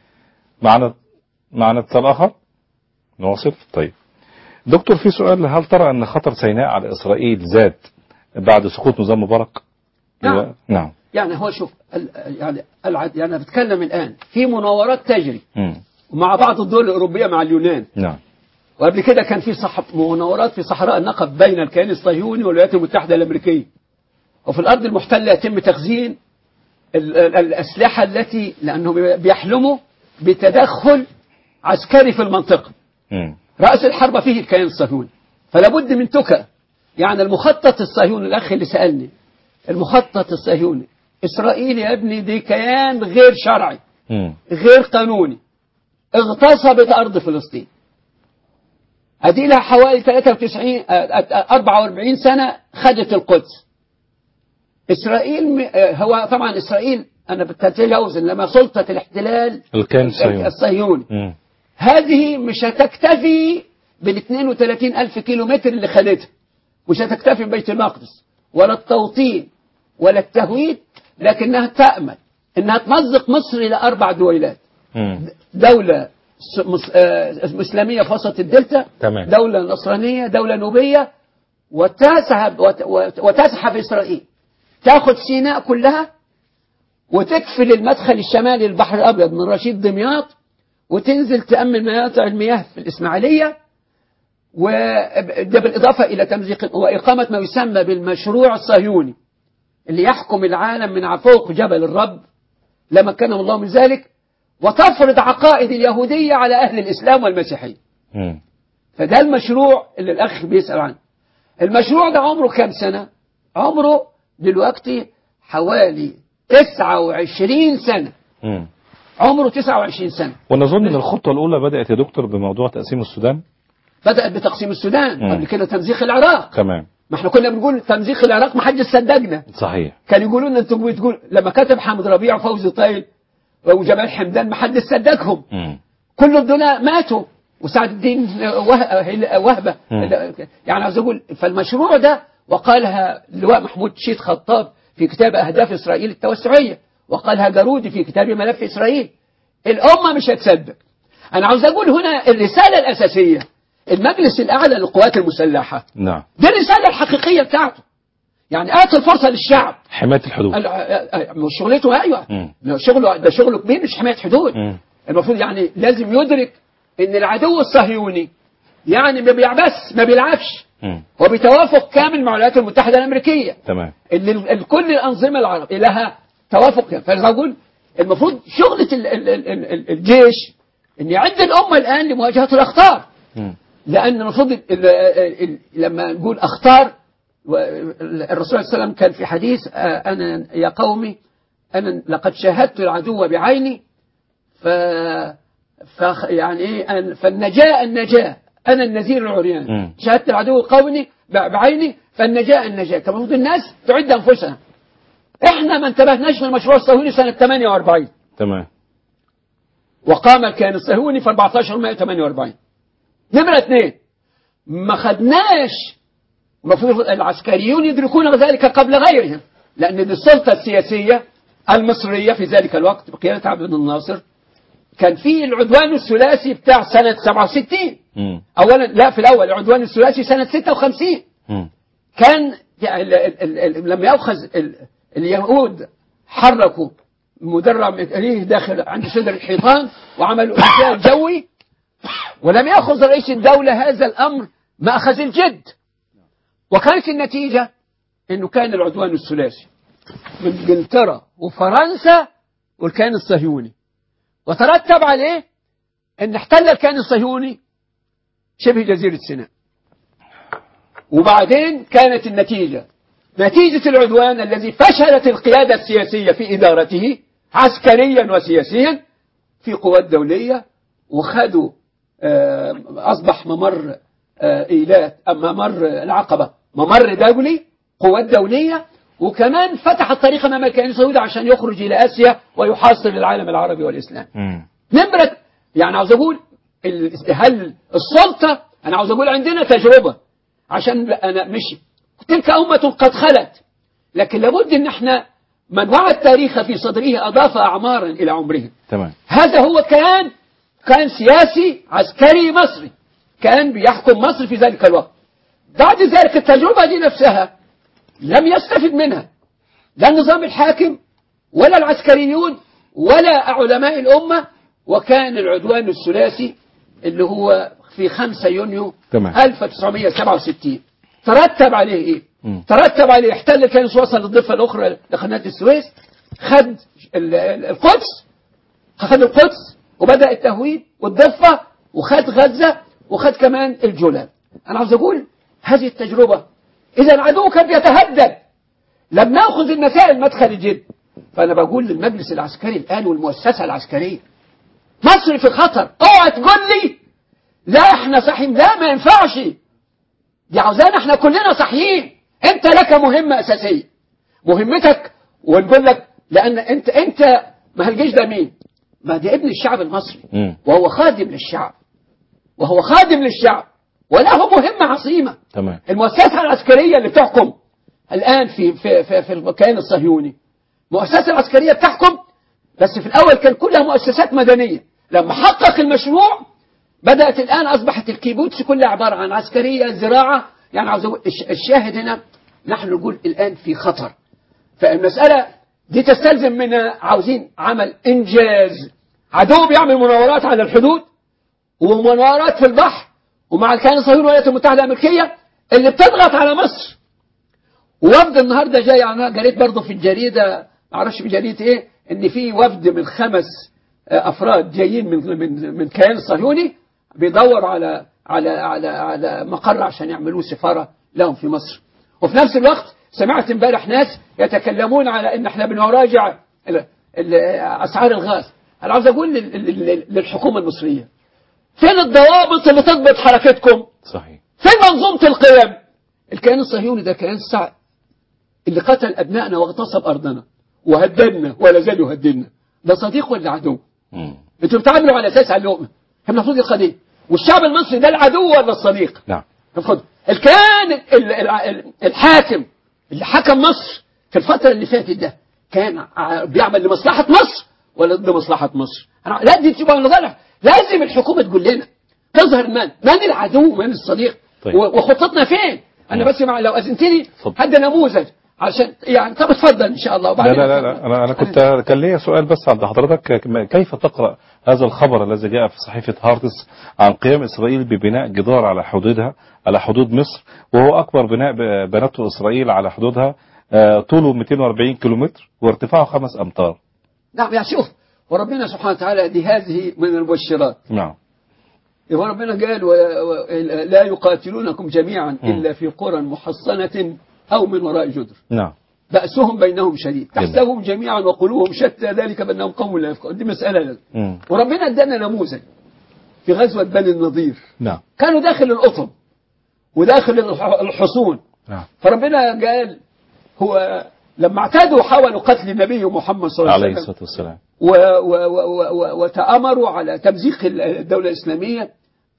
[SPEAKER 1] معنا معنا اتصال آخر نواصل طيب دكتور في سؤال هل ترى أن خطر سيناء على إسرائيل زاد بعد سقوط نظام مبارك
[SPEAKER 2] نعم.
[SPEAKER 1] نعم
[SPEAKER 2] يعني هو شوف ال- يعني العد يعني أنا بتكلم الآن في مناورات تجري
[SPEAKER 1] مم.
[SPEAKER 2] مع بعض الدول الأوروبية مع اليونان
[SPEAKER 1] نعم
[SPEAKER 2] وقبل كده كان في صح مناورات في صحراء النقب بين الكيان الصهيوني والولايات المتحدة الأمريكية وفي الأرض المحتلة يتم تخزين ال- ال- الأسلحة التي لأنهم بيحلموا بتدخل عسكري في المنطقة
[SPEAKER 1] مم.
[SPEAKER 2] رأس الحرب فيه الكيان الصهيوني فلا بد من تكة يعني المخطط الصهيوني الأخ اللي سألني المخطط الصهيوني إسرائيل يا ابني دي كيان غير شرعي
[SPEAKER 1] مم.
[SPEAKER 2] غير قانوني اغتصبت أرض فلسطين أدي لها حوالي 93 آه، آه، 44 سنة خدت القدس إسرائيل م- آه، هو طبعا إسرائيل أنا بتتجاوز لما سلطة الاحتلال
[SPEAKER 1] الكيان الصهيوني
[SPEAKER 2] الصهيوني
[SPEAKER 1] مم.
[SPEAKER 2] هذه مش هتكتفي بال 32 ألف كيلو متر اللي خدتها مش هتكتفي ببيت المقدس ولا التوطين ولا التهويد لكنها تأمل إنها تمزق مصر إلى أربع دويلات
[SPEAKER 1] مم.
[SPEAKER 2] دولة س- مس- آه، إسلامية في وسط الدلتا
[SPEAKER 1] تمام.
[SPEAKER 2] دولة نصرانية دولة نوبية وتسحب وت- وت- وتسحب إسرائيل تاخد سيناء كلها وتكفل المدخل الشمالي للبحر الأبيض من رشيد دمياط وتنزل تأمن مناطق المياه في الإسماعيلية وده بالإضافة إلى تمزيق وإقامة ما يسمى بالمشروع الصهيوني اللي يحكم العالم من فوق جبل الرب لما كان الله من ذلك وتفرض عقائد اليهودية على أهل الإسلام والمسيحية
[SPEAKER 1] مم.
[SPEAKER 2] فده المشروع اللي الأخ بيسأل عنه المشروع ده عمره كام سنة عمره دلوقتي حوالي 29 سنة
[SPEAKER 1] مم.
[SPEAKER 2] عمره 29 سنة
[SPEAKER 1] ونظن ان الخطوه الاولى بدات يا دكتور بموضوع تقسيم السودان
[SPEAKER 2] بدأت بتقسيم السودان
[SPEAKER 1] مم.
[SPEAKER 2] قبل كده تمزيق العراق
[SPEAKER 1] تمام
[SPEAKER 2] ما احنا كنا بنقول تمزيق العراق ما حدش صدقنا
[SPEAKER 1] صحيح
[SPEAKER 2] كانوا يقولوا لنا انتوا بتقول لما كتب حامد ربيع وفوزي طايل وجمال حمدان ما حدش صدقهم
[SPEAKER 1] مم.
[SPEAKER 2] كل دول ماتوا وسعد الدين وه- وهبة
[SPEAKER 1] مم.
[SPEAKER 2] يعني عاوز أقول فالمشروع ده وقالها اللواء محمود شيد خطاب في كتاب أهداف إسرائيل التوسعية وقالها جارودي في كتاب ملف إسرائيل الأمة مش هتصدق أنا عاوز أقول هنا الرسالة الأساسية المجلس الأعلى للقوات المسلحة
[SPEAKER 1] نعم
[SPEAKER 2] دي الرسالة الحقيقية بتاعته يعني أعطي الفرصة للشعب
[SPEAKER 1] حمايه الحدود
[SPEAKER 2] ال- آه، مش شغلته ايوه
[SPEAKER 1] مم.
[SPEAKER 2] ده شغله ده شغله كبير مش حمايه حدود
[SPEAKER 1] مم.
[SPEAKER 2] المفروض يعني لازم يدرك ان العدو الصهيوني يعني ما بيعبس ما بيلعبش
[SPEAKER 1] مم.
[SPEAKER 2] هو بتوافق كامل مع الولايات المتحده الامريكيه
[SPEAKER 1] تمام
[SPEAKER 2] اللي ال- ال- كل الانظمه العربيه لها توافق كامل فانا اقول المفروض شغله ال- ال- ال- ال- الجيش ان يعد الامه الان لمواجهه الاخطار
[SPEAKER 1] مم.
[SPEAKER 2] لأن المفروض ال- ال- ال- لما نقول أخطار و- الرسول صلى الله عليه وسلم كان في حديث آه، أنا يا قومي أنا لقد شاهدت العدو بعيني ف ف يعني إيه أن- فالنجاة النجاة أنا النذير العريان
[SPEAKER 1] مم.
[SPEAKER 2] شاهدت العدو قومي ب- بعيني فالنجاة النجاة كما المفروض الناس تعد أنفسها إحنا ما انتبهناش للمشروع الصهيوني سنة 48
[SPEAKER 1] تمام
[SPEAKER 2] وقام الكيان الصهيوني في 14 مايو 48 نمرة اثنين ما خدناش المفروض العسكريون يدركون ذلك قبل غيرهم لأن دي السلطة السياسية المصرية في ذلك الوقت بقيادة عبد الناصر كان في العدوان الثلاثي بتاع سنة 67
[SPEAKER 1] مم.
[SPEAKER 2] أولا لا في الأول العدوان الثلاثي سنة 56
[SPEAKER 1] مم.
[SPEAKER 2] كان يعني ال- ال- ال- لما يأخذ ال- اليهود حركوا مدرع ليه داخل عند صدر الحيطان وعملوا إحياء جوي ولم يأخذ رئيس الدولة هذا الأمر مأخذ الجد وكانت النتيجة أنه كان العدوان الثلاثي من انجلترا وفرنسا والكيان الصهيوني وترتب عليه أن احتل الكيان الصهيوني شبه جزيرة سيناء وبعدين كانت النتيجة نتيجة العدوان الذي فشلت القيادة السياسية في إدارته عسكريا وسياسيا في قوات دولية وخدوا آه، أصبح ممر آه، إيلات أما ممر العقبة ممر دولي قوات دولية وكمان فتح الطريق أمام الكيان السعودي عشان يخرج إلى آسيا ويحاصر العالم العربي والإسلام
[SPEAKER 1] مم.
[SPEAKER 2] نمرة يعني عاوز أقول ال- هل السلطة أنا عاوز أقول عندنا تجربة عشان أنا مش تلك أمة قد خلت لكن لابد أن احنا من وعى التاريخ في صدره أضاف أعمارا إلى عمره
[SPEAKER 1] تمام
[SPEAKER 2] هذا هو كيان كان سياسي عسكري مصري كان بيحكم مصر في ذلك الوقت بعد ذلك التجربة دي نفسها لم يستفد منها لا النظام الحاكم ولا العسكريون ولا علماء الأمة وكان العدوان الثلاثي اللي هو في 5 يونيو
[SPEAKER 1] تمام.
[SPEAKER 2] 1967 ترتب عليه ايه؟
[SPEAKER 1] مم.
[SPEAKER 2] ترتب عليه احتل كان وصل للضفة الأخرى لقناة السويس خد ال- ال- القدس خد القدس وبدأ التهويد والضفة وخد غزة وخد كمان الجولان أنا عاوز أقول هذه التجربة إذا العدو كان بيتهدد لم نأخذ المسائل مدخل الجد فأنا بقول للمجلس العسكري الآن والمؤسسة العسكرية مصر في خطر اوعى تقول لي لا احنا صحيين لا ما ينفعش دي عاوزانا احنا كلنا صحيين انت لك مهمة اساسية مهمتك ونقول لك لان انت انت ما الجيش ده مين ما ده ابن الشعب المصري
[SPEAKER 1] مم.
[SPEAKER 2] وهو خادم للشعب وهو خادم للشعب وله مهمة عظيمة
[SPEAKER 1] تمام
[SPEAKER 2] المؤسسة العسكرية اللي بتحكم الآن في في في, في الكيان الصهيوني المؤسسة العسكرية بتحكم بس في الأول كان كلها مؤسسات مدنية لما حقق المشروع بدأت الآن أصبحت الكيبوتس كلها عبارة عن عسكرية زراعة يعني عاوز أقول الش- الشاهد هنا نحن نقول الآن في خطر فالمسألة دي تستلزم منا عاوزين عمل إنجاز عدو بيعمل مناورات على الحدود ومناورات في البحر ومع الكيان الصهيوني والولايات المتحدة الأمريكية اللي بتضغط على مصر ووفد النهارده جاي انا قريت برضه في الجريده معرفش في جريده ايه ان في وفد من خمس آه، افراد جايين من من من كيان صهيوني بيدور على على على على مقر عشان يعملوه سفاره لهم في مصر وفي نفس الوقت سمعت امبارح ناس يتكلمون على ان احنا بنراجع ال- ال- اسعار الغاز انا عاوز اقول لل- لل- للحكومه المصريه فين الضوابط اللي تضبط حركتكم
[SPEAKER 1] صحيح
[SPEAKER 2] فين منظومة القيم الكيان الصهيوني ده كيان صعب اللي قتل أبنائنا واغتصب أرضنا وهددنا ولا زال يهددنا ده صديق ولا عدو
[SPEAKER 1] مم.
[SPEAKER 2] انتوا بتعاملوا على أساس على اللقمة احنا المفروض القضية والشعب المصري ده العدو ولا الصديق
[SPEAKER 1] نعم
[SPEAKER 2] خد الكيان ال- ال- ال- الحاكم اللي حكم مصر في الفترة اللي فاتت ده كان ع- بيعمل لمصلحة مصر ولا ضد مصلحة مصر أنا لا دي تبقى نظرة لازم الحكومة تقول لنا تظهر من من العدو من الصديق
[SPEAKER 1] طيب.
[SPEAKER 2] و- وخطتنا فين أنا بس مع لو أذنتني
[SPEAKER 1] اتفضل.
[SPEAKER 2] هدي نموذج عشان يعني طب اتفضل إن شاء الله
[SPEAKER 1] لا
[SPEAKER 2] وبعدين
[SPEAKER 1] لا لا, لا أنا, أنا كنت كان لي سؤال بس عند حضرتك كيف تقرأ هذا الخبر الذي جاء في صحيفة هارتس عن قيام إسرائيل ببناء جدار على حدودها على حدود مصر وهو أكبر بناء ب- بنته إسرائيل على حدودها آه، طوله 240 كيلومتر وارتفاعه 5 أمتار
[SPEAKER 2] نعم يعني شوف وربنا سبحانه وتعالى دي هذه من المبشرات
[SPEAKER 1] نعم
[SPEAKER 2] يبقى ربنا قال و... و... لا يقاتلونكم جميعا إلا في قرى محصنة أو من وراء جدر
[SPEAKER 1] نعم
[SPEAKER 2] بأسهم بينهم شديد
[SPEAKER 1] جميل.
[SPEAKER 2] تحسبهم جميعا وقلوبهم شتى ذلك بأنهم قوم لا يفقهون دي مسألة لازم.
[SPEAKER 1] مم.
[SPEAKER 2] وربنا ادانا نموذج في غزوة بني النضير
[SPEAKER 1] نعم
[SPEAKER 2] كانوا داخل القطب وداخل الح- الحصون
[SPEAKER 1] نعم
[SPEAKER 2] فربنا قال هو لما اعتادوا حاولوا قتل النبي محمد صلى الله عليه
[SPEAKER 1] عليه
[SPEAKER 2] وسلم
[SPEAKER 1] الصلاة والسلام
[SPEAKER 2] و و و و وتآمروا على تمزيق الدولة الإسلامية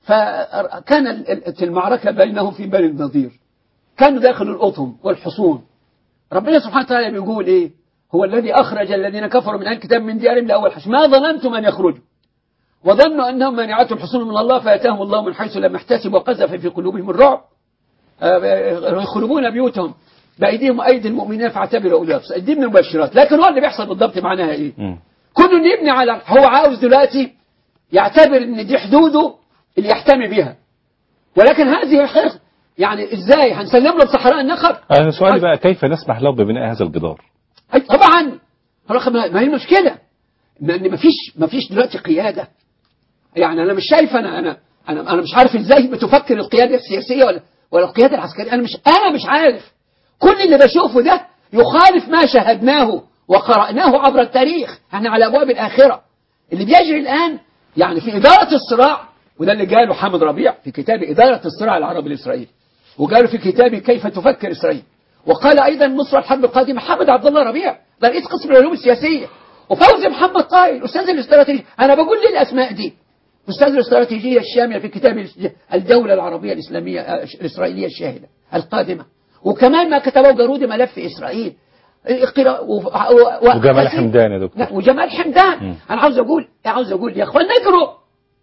[SPEAKER 2] فكان ال- ال- المعركة بينهم في بني النضير كانوا داخل الأطم والحصون ربنا سبحانه وتعالى بيقول إيه هو الذي أخرج الذين كفروا من أهل الكتاب من ديارهم لأول حشر ما ظننتم أن يخرجوا وظنوا أنهم منعتهم الحصون من الله فأتاهم الله من حيث لم يحتسبوا وقذف في قلوبهم الرعب آه، يخربون بيوتهم بأيديهم وأيدي المؤمنين فاعتبروا أولي الأبصار دي من المبشرات لكن هو اللي بيحصل بالضبط معناها إيه
[SPEAKER 1] مم.
[SPEAKER 2] كل اللي يبني على هو عاوز دلوقتي يعتبر ان دي حدوده اللي يحتمي بها ولكن هذه الحدود يعني ازاي هنسلم له بصحراء النخل
[SPEAKER 1] أنا سؤالي بقى كيف نسمح له ببناء هذا الجدار
[SPEAKER 2] أي طبعا رقم- ما هي المشكله ان مفيش مفيش دلوقتي قياده يعني انا مش شايف انا انا انا انا مش عارف ازاي بتفكر القياده السياسيه ولا ولا القياده العسكريه انا مش انا مش عارف كل اللي بشوفه ده يخالف ما شاهدناه وقرأناه عبر التاريخ احنا على ابواب الاخره اللي بيجري الان يعني في اداره الصراع وده اللي قاله حامد ربيع في كتاب اداره الصراع العربي الاسرائيلي وقالوا في كتابه كيف تفكر اسرائيل وقال ايضا مصر الحرب القادمه حامد عبد الله ربيع ده رئيس قسم العلوم السياسيه وفوزي محمد طايل استاذ الاستراتيجيه انا بقول ليه الاسماء دي استاذ الاستراتيجيه الشامله في كتاب الدوله العربيه الاسلاميه آه، الاسرائيليه الشاهده القادمه وكمان ما كتبه جارود ملف اسرائيل اقرا و... و...
[SPEAKER 1] وجمال حمدان يا دكتور
[SPEAKER 2] لا وجمال حمدان
[SPEAKER 1] مم.
[SPEAKER 2] انا عاوز اقول عاوز اقول يا اخوان اقروا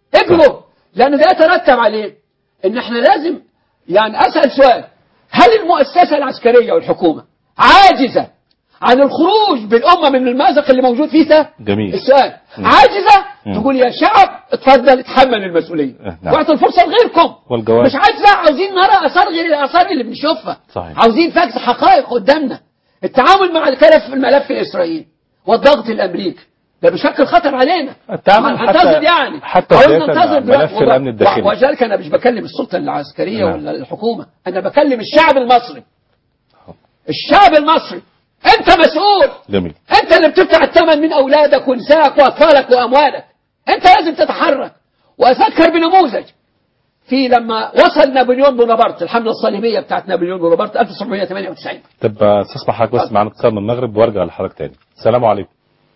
[SPEAKER 2] اجروا لان ده يترتب عليه ان احنا لازم يعني اسال سؤال هل المؤسسه العسكريه والحكومه عاجزه عن الخروج بالامه من المازق اللي موجود فيه ده
[SPEAKER 1] جميل.
[SPEAKER 2] السؤال
[SPEAKER 1] مم.
[SPEAKER 2] عاجزه
[SPEAKER 1] مم.
[SPEAKER 2] تقول يا شعب اتفضل اتحمل المسؤوليه
[SPEAKER 1] اه، نعم.
[SPEAKER 2] واعطوا الفرصه لغيركم
[SPEAKER 1] والجواب
[SPEAKER 2] مش عايزة عاوزين نرى اثار غير الاثار اللي بنشوفها
[SPEAKER 1] صحيح.
[SPEAKER 2] عاوزين فاكس حقائق قدامنا التعامل مع الكلف الملف الاسرائيلي والضغط الامريكي ده بيشكل خطر علينا
[SPEAKER 1] التعامل
[SPEAKER 2] ما
[SPEAKER 1] حتى-
[SPEAKER 2] ننتظر يعني
[SPEAKER 1] حتى
[SPEAKER 2] عاوز
[SPEAKER 1] بداية
[SPEAKER 2] ننتظر
[SPEAKER 1] مع
[SPEAKER 2] دلوقتي.
[SPEAKER 1] ملف الأمن الداخلي.
[SPEAKER 2] و- وذلك انا مش بكلم السلطه العسكريه
[SPEAKER 1] نعم.
[SPEAKER 2] ولا الحكومه انا بكلم الشعب المصري الشعب المصري انت مسؤول
[SPEAKER 1] جميل
[SPEAKER 2] انت اللي بتدفع الثمن من اولادك ونسائك واطفالك واموالك انت لازم تتحرك واذكر بنموذج في لما وصل نابليون بونابرت الحمله الصليبيه بتاعت نابليون بونابرت 1798
[SPEAKER 1] طب آه، استسمح حضرتك بس معانا اتصال من المغرب وارجع لحضرتك تاني السلام عليكم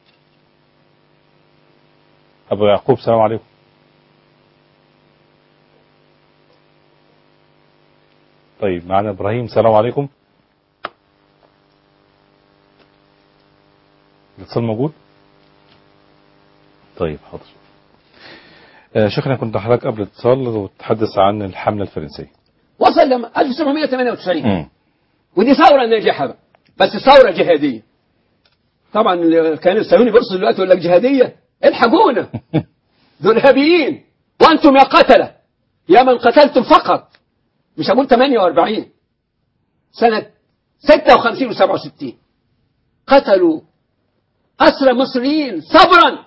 [SPEAKER 1] ابو يعقوب السلام عليكم طيب معانا ابراهيم السلام عليكم الاتصال موجود طيب حاضر آه، شيخنا كنت حضرتك قبل الاتصال وتحدث عن الحملة الفرنسية
[SPEAKER 2] وصل لما 1798
[SPEAKER 1] مم.
[SPEAKER 2] ودي ثوره ناجحه بقى بس ثوره جهاديه طبعا اللي كان الصهيوني بيرصد دلوقتي يقول لك جهاديه الحقونا دول ارهابيين وانتم يا قتله يا من قتلتم فقط مش هقول 48 سنه 56 و67 قتلوا أسرى مصريين صبرا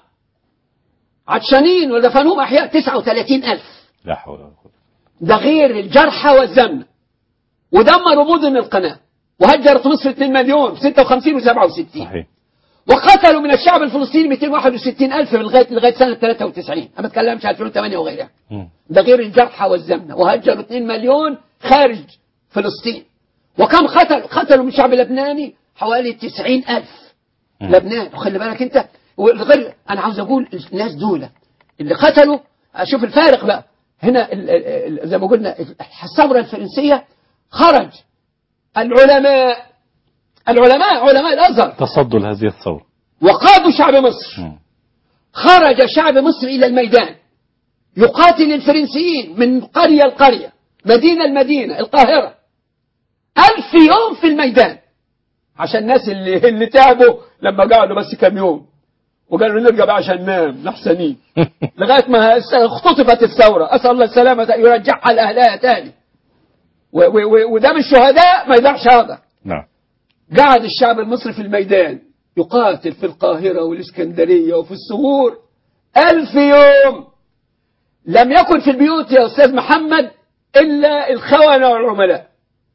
[SPEAKER 2] عطشانين ودفنوهم أحياء 39 ألف
[SPEAKER 1] لا حول ولا قوة
[SPEAKER 2] ده غير الجرحى والزمن ودمروا مدن القناة وهجرت مصر 2 مليون في 56 و67
[SPEAKER 1] صحيح
[SPEAKER 2] وقتلوا من الشعب الفلسطيني 261 ألف من لغاية لغاية سنة 93 أنا ما بتكلمش 2008 وغيرها
[SPEAKER 1] مم.
[SPEAKER 2] ده غير الجرحى والزمن وهجروا 2 مليون خارج فلسطين وكم قتلوا قتلوا من الشعب اللبناني حوالي 90 ألف
[SPEAKER 1] مم.
[SPEAKER 2] لبنان وخلي بالك انت وغير انا عاوز اقول الناس دول اللي قتلوا اشوف الفارق بقى هنا ال- ال- ال- زي ما قلنا الثوره الفرنسيه خرج العلماء العلماء علماء الازهر
[SPEAKER 1] تصدوا لهذه الثورة
[SPEAKER 2] وقادوا شعب مصر
[SPEAKER 1] مم.
[SPEAKER 2] خرج شعب مصر إلى الميدان يقاتل الفرنسيين من قرية لقرية مدينة المدينة القاهرة ألف يوم في الميدان عشان الناس اللي, اللي تعبوا لما قعدوا بس كم يوم وقالوا نرجع بقى عشان ننام نحسنين لغاية ما اختطفت الثورة أسأل الله السلامة يرجعها لأهلها تاني و- و- و- ودم الشهداء ما يضيعش هذا
[SPEAKER 1] نعم
[SPEAKER 2] قعد الشعب المصري في الميدان يقاتل في القاهرة والإسكندرية وفي الثغور ألف يوم لم يكن في البيوت يا أستاذ محمد إلا الخونة والعملاء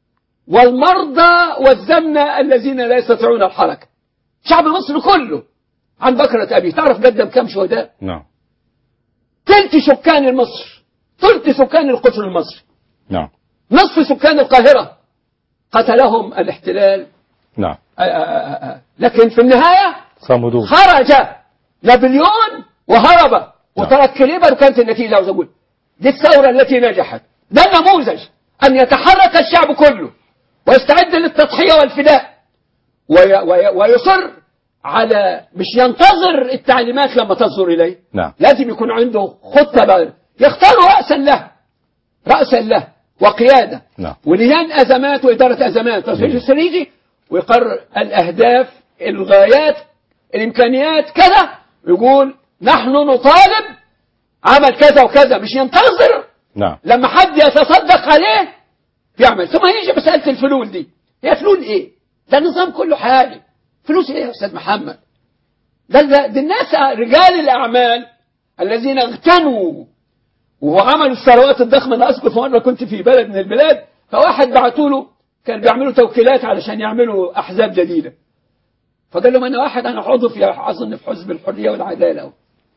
[SPEAKER 2] والمرضى والزمنة الذين لا يستطيعون الحركة شعب مصر كله عن بكرة أبي تعرف قدم كم شهداء
[SPEAKER 1] نعم
[SPEAKER 2] تلت سكان مصر ثلث سكان القطر المصري
[SPEAKER 1] نعم
[SPEAKER 2] نصف سكان القاهرة قتلهم الاحتلال
[SPEAKER 1] نعم
[SPEAKER 2] آه، آه، آه. لكن في النهاية
[SPEAKER 1] صمدوا
[SPEAKER 2] خرج نابليون وهرب وترك كليبر وكانت النتيجة عاوز أقول دي الثورة التي نجحت ده النموذج أن يتحرك الشعب كله ويستعد للتضحية والفداء وي وي ويصر على مش ينتظر التعليمات لما تصدر إليه
[SPEAKER 1] نعم
[SPEAKER 2] لازم يكون عنده خطة بقى. يختار رأسا له رأسا له وقيادة
[SPEAKER 1] نعم
[SPEAKER 2] ولجان أزمات وإدارة أزمات تصوير استراتيجي ويقرر الأهداف الغايات الإمكانيات كذا ويقول نحن نطالب عمل كذا وكذا مش ينتظر
[SPEAKER 1] نعم
[SPEAKER 2] لما حد يتصدق عليه يعمل ثم يجي مسألة الفلول دي هي فلول إيه ده النظام كله حالي فلوس إيه يا أستاذ محمد ده, ده, ده الناس رجال الأعمال الذين اغتنوا وعملوا الثروات الضخمة أنا أذكر في مرة كنت في بلد من البلاد فواحد بعتوا له كان بيعملوا توكيلات علشان يعملوا أحزاب جديدة فقال لهم أنا واحد أنا عضو في أظن في حزب الحرية والعدالة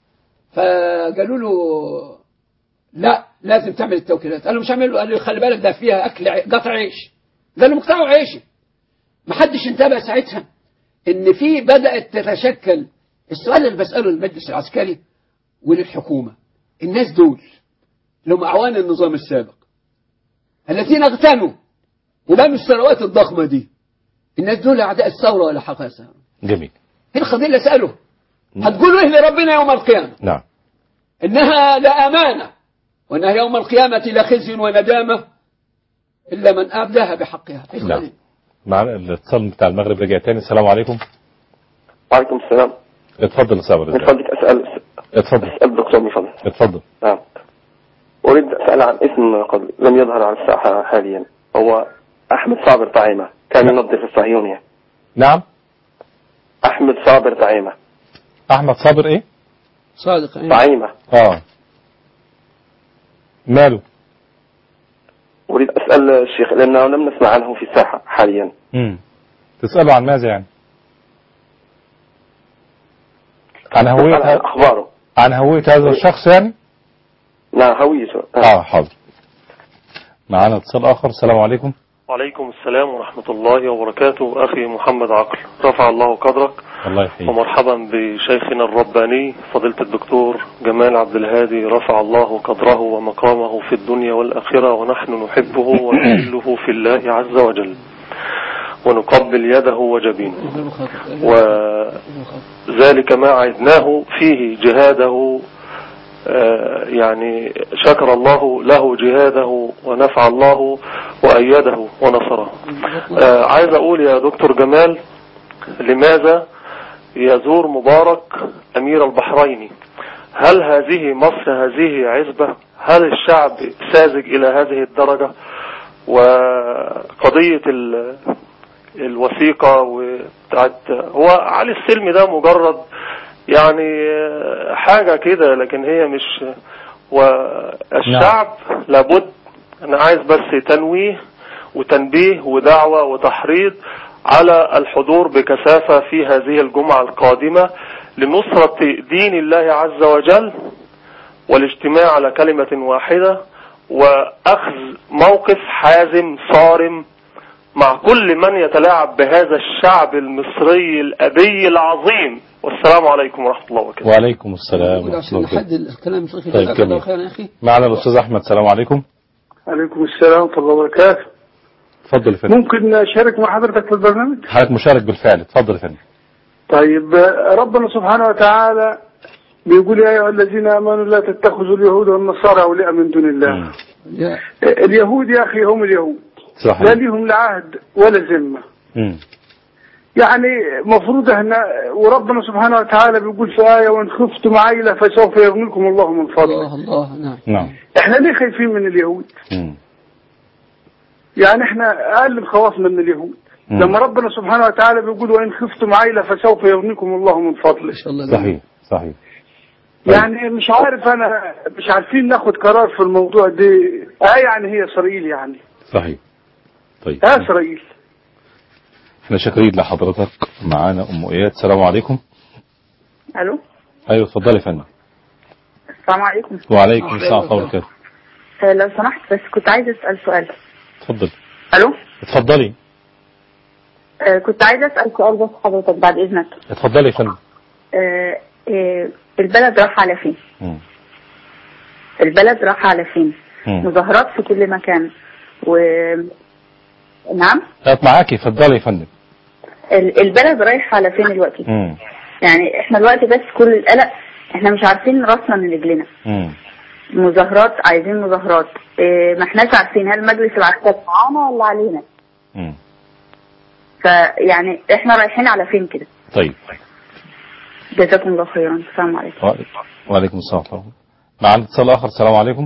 [SPEAKER 2] فقالوا له لا لازم تعمل التوكيلات قال له مش هعمل قال له خلي بالك ده فيها أكل عي- قطع عيش قال له مقطعوا عيشي ما حدش انتبه ساعتها ان في بدأت تتشكل السؤال اللي بسأله للمجلس العسكري وللحكومة الناس دول اللي هم أعوان النظام السابق الذين اغتنوا وبنوا الثروات الضخمة دي الناس دول أعداء الثورة ولا حقائق الثورة
[SPEAKER 1] جميل
[SPEAKER 2] هي القضية اللي أسأله هتقولوا إيه لربنا يوم القيامة
[SPEAKER 1] نعم
[SPEAKER 2] إنها لأمانة وأنها يوم القيامة لخزي وندامة إلا من أبداها بحقها
[SPEAKER 1] نعم معنا الاتصال بتاع المغرب رجع تاني السلام عليكم
[SPEAKER 8] وعليكم السلام
[SPEAKER 1] اتفضل يا صابر
[SPEAKER 8] من فضلك أسأل
[SPEAKER 1] اتفضل
[SPEAKER 8] أسأل الدكتور من فضلك
[SPEAKER 1] اتفضل
[SPEAKER 8] نعم أريد أسأل عن اسم قد لم يظهر على الساحة حاليا هو أحمد صابر طعيمة كان ينظف الصهيونية
[SPEAKER 1] نعم
[SPEAKER 8] أحمد صابر طعيمة
[SPEAKER 1] احمد صابر ايه
[SPEAKER 2] صادق أيوة.
[SPEAKER 8] طعيمة
[SPEAKER 1] اه ماله
[SPEAKER 8] أريد أسأل الشيخ لأنه لم نسمع عنه في الساحة حاليا
[SPEAKER 1] امم تساله عن ماذا يعني عن هوية
[SPEAKER 8] نسأل عن أخباره
[SPEAKER 1] عن هوية هذا الشخص يعني
[SPEAKER 8] نعم هويته
[SPEAKER 1] اه حاضر معانا اتصال اخر السلام عليكم
[SPEAKER 9] وعليكم السلام ورحمة الله وبركاته أخي محمد عقل رفع الله قدرك
[SPEAKER 1] الله يحييك
[SPEAKER 9] ومرحبا بشيخنا الرباني فضيلة الدكتور جمال عبد الهادي رفع الله قدره ومقامه في الدنيا والآخرة ونحن نحبه ونجله في الله عز وجل ونقبل يده وجبينه وذلك ما عدناه فيه جهاده آه، يعني شكر الله له جهاده ونفع الله وأيده ونصره آه، عايز أقول يا دكتور جمال لماذا يزور مبارك أمير البحرين هل هذه مصر هذه عزبة هل الشعب ساذج إلى هذه الدرجة وقضية ال- الوثيقة وبتاعت هو علي السلمي ده مجرد يعني حاجة كده لكن هي مش والشعب لابد أنا عايز بس تنويه وتنبيه ودعوة وتحريض على الحضور بكثافة في هذه الجمعة القادمة لنصرة دين الله عز وجل والاجتماع على كلمة واحدة وأخذ موقف حازم صارم مع كل من يتلاعب بهذا الشعب المصري الأبي العظيم والسلام عليكم ورحمة الله وبركاته
[SPEAKER 1] وعليكم السلام
[SPEAKER 2] نقول
[SPEAKER 1] ورحمة
[SPEAKER 2] عشان
[SPEAKER 1] الله وبركاته
[SPEAKER 2] نحدد الكلام شيخي
[SPEAKER 1] طيب،
[SPEAKER 2] جزاك الله
[SPEAKER 1] جميل.
[SPEAKER 2] خيرا يا أخي
[SPEAKER 1] معنا الاستاذ احمد السلام عليكم
[SPEAKER 5] عليكم السلام ورحمة الله وبركاته
[SPEAKER 1] اتفضل يا فندم
[SPEAKER 5] ممكن أشارك مع حضرتك في البرنامج
[SPEAKER 1] حضرتك مشارك بالفعل اتفضل يا فندم
[SPEAKER 5] طيب آه، ربنا سبحانه وتعالى بيقول يا أيها الذين آمنوا لا تتخذوا اليهود والنصارى أولياء من دون الله
[SPEAKER 2] يا
[SPEAKER 5] آه، اليهود يا أخي هم اليهود لا
[SPEAKER 1] صحيح
[SPEAKER 5] ليهم لا عهد ولا ذمة
[SPEAKER 1] مم.
[SPEAKER 5] يعني مفروض احنا وربنا سبحانه وتعالى بيقول في آية وإن خفتم عيلة فسوف يغنيكم الله من فضله
[SPEAKER 2] الله الله نعم
[SPEAKER 1] نعم
[SPEAKER 5] احنا ليه خايفين من اليهود
[SPEAKER 1] مم.
[SPEAKER 5] يعني احنا اقل الخواف من اليهود
[SPEAKER 1] مم.
[SPEAKER 5] لما ربنا سبحانه وتعالى بيقول وان خفتم عيلة فسوف يغنيكم الله من فضله
[SPEAKER 2] إن شاء الله
[SPEAKER 1] صحيح صحيح طيب.
[SPEAKER 5] يعني مش عارف انا مش عارفين ناخد قرار في الموضوع ده اه يعني هي اسرائيل يعني
[SPEAKER 1] صحيح طيب
[SPEAKER 5] اه اسرائيل
[SPEAKER 1] احنا شاكرين لحضرتك معانا ام اياد السلام عليكم
[SPEAKER 10] الو
[SPEAKER 1] ايوه اتفضلي يا فندم
[SPEAKER 10] السلام عليكم
[SPEAKER 1] وعليكم السلام ورحمه الله وبركاته
[SPEAKER 10] آه، لو سمحت بس كنت عايزه اسال سؤال
[SPEAKER 1] اتفضل
[SPEAKER 10] الو
[SPEAKER 1] اتفضلي
[SPEAKER 10] آه كنت عايزه اسال سؤال بس حضرتك بعد اذنك
[SPEAKER 1] اتفضلي يا فندم
[SPEAKER 10] آه آه البلد راح على فين
[SPEAKER 1] مم.
[SPEAKER 10] البلد راح على فين
[SPEAKER 1] مم.
[SPEAKER 10] مظاهرات في كل مكان و نعم
[SPEAKER 1] طيب معاكي اتفضلي يا فندم
[SPEAKER 10] ال- البلد رايح على فين دلوقتي
[SPEAKER 1] مم.
[SPEAKER 10] يعني احنا دلوقتي بس كل القلق احنا مش عارفين راسنا من رجلنا
[SPEAKER 1] مم.
[SPEAKER 10] مظاهرات عايزين مظاهرات اه ما احناش عارفين هل مجلس العسكر معانا ولا علينا
[SPEAKER 1] مم.
[SPEAKER 10] فيعني احنا رايحين على فين كده
[SPEAKER 1] طيب
[SPEAKER 10] جزاكم الله خيرا السلام عليكم
[SPEAKER 1] وعليكم- وعليكم السلام ورحمه الله معنا اتصال اخر السلام عليكم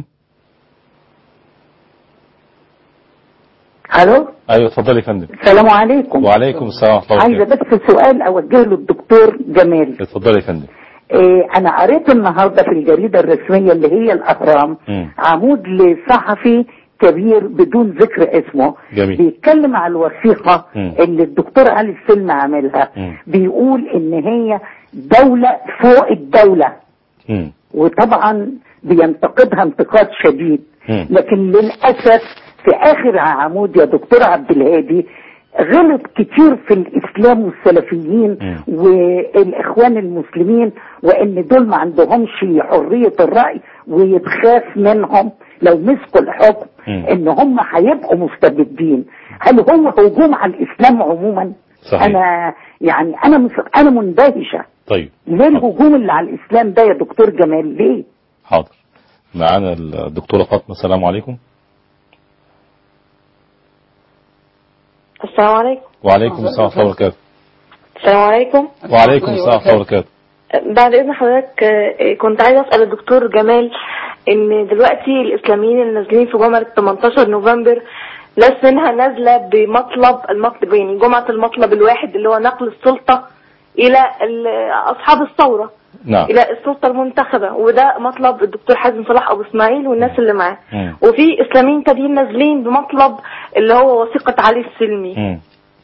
[SPEAKER 11] الو
[SPEAKER 1] ايوه اتفضلي يا فندم
[SPEAKER 11] السلام عليكم
[SPEAKER 1] وعليكم السلام ورحمه الله
[SPEAKER 11] عايزه
[SPEAKER 1] وبركاته
[SPEAKER 11] بس سؤال اوجهه للدكتور جمال
[SPEAKER 1] اتفضلي يا فندم
[SPEAKER 11] إيه انا قريت النهارده في الجريده الرسميه اللي هي الاهرام
[SPEAKER 1] مم.
[SPEAKER 11] عمود لصحفي كبير بدون ذكر اسمه
[SPEAKER 1] جميل.
[SPEAKER 11] بيتكلم على الوثيقه
[SPEAKER 1] مم.
[SPEAKER 11] اللي الدكتور علي السلم عاملها
[SPEAKER 1] مم.
[SPEAKER 11] بيقول ان هي دوله فوق الدوله
[SPEAKER 1] مم.
[SPEAKER 11] وطبعا بينتقدها انتقاد شديد
[SPEAKER 1] مم.
[SPEAKER 11] لكن للأسف في آخر عمود يا دكتور عبد الهادي غلط كتير في الإسلام والسلفيين
[SPEAKER 1] مم.
[SPEAKER 11] والإخوان المسلمين وإن دول ما عندهمش حرية الرأي ويتخاف منهم لو مسكوا الحكم
[SPEAKER 1] مم.
[SPEAKER 11] إن هم هيبقوا مستبدين هل هو هجوم على الإسلام عموما؟
[SPEAKER 1] صحيح.
[SPEAKER 11] أنا يعني أنا مس- أنا مندهشة
[SPEAKER 1] طيب
[SPEAKER 11] ليه الهجوم اللي على الإسلام ده يا دكتور جمال ليه؟
[SPEAKER 1] حاضر معانا الدكتورة فاطمة السلام عليكم
[SPEAKER 12] السلام عليكم
[SPEAKER 1] وعليكم السلام ورحمة الله وبركاته
[SPEAKER 12] السلام عليكم
[SPEAKER 1] وعليكم السلام ورحمة الله وبركاته
[SPEAKER 12] بعد اذن حضرتك آه، كنت عايزه اسال الدكتور جمال ان دلوقتي الاسلاميين اللي نازلين في جمعه 18 نوفمبر ناس منها نازله بمطلب المطلب يعني جمعه المطلب الواحد اللي هو نقل السلطه الى ال- اصحاب الثوره
[SPEAKER 1] نعم
[SPEAKER 12] الى السلطه المنتخبه وده مطلب الدكتور حازم صلاح ابو اسماعيل والناس اللي معاه
[SPEAKER 1] مم.
[SPEAKER 12] وفي اسلاميين تانيين نازلين بمطلب اللي هو وثيقه علي السلمي
[SPEAKER 1] مم.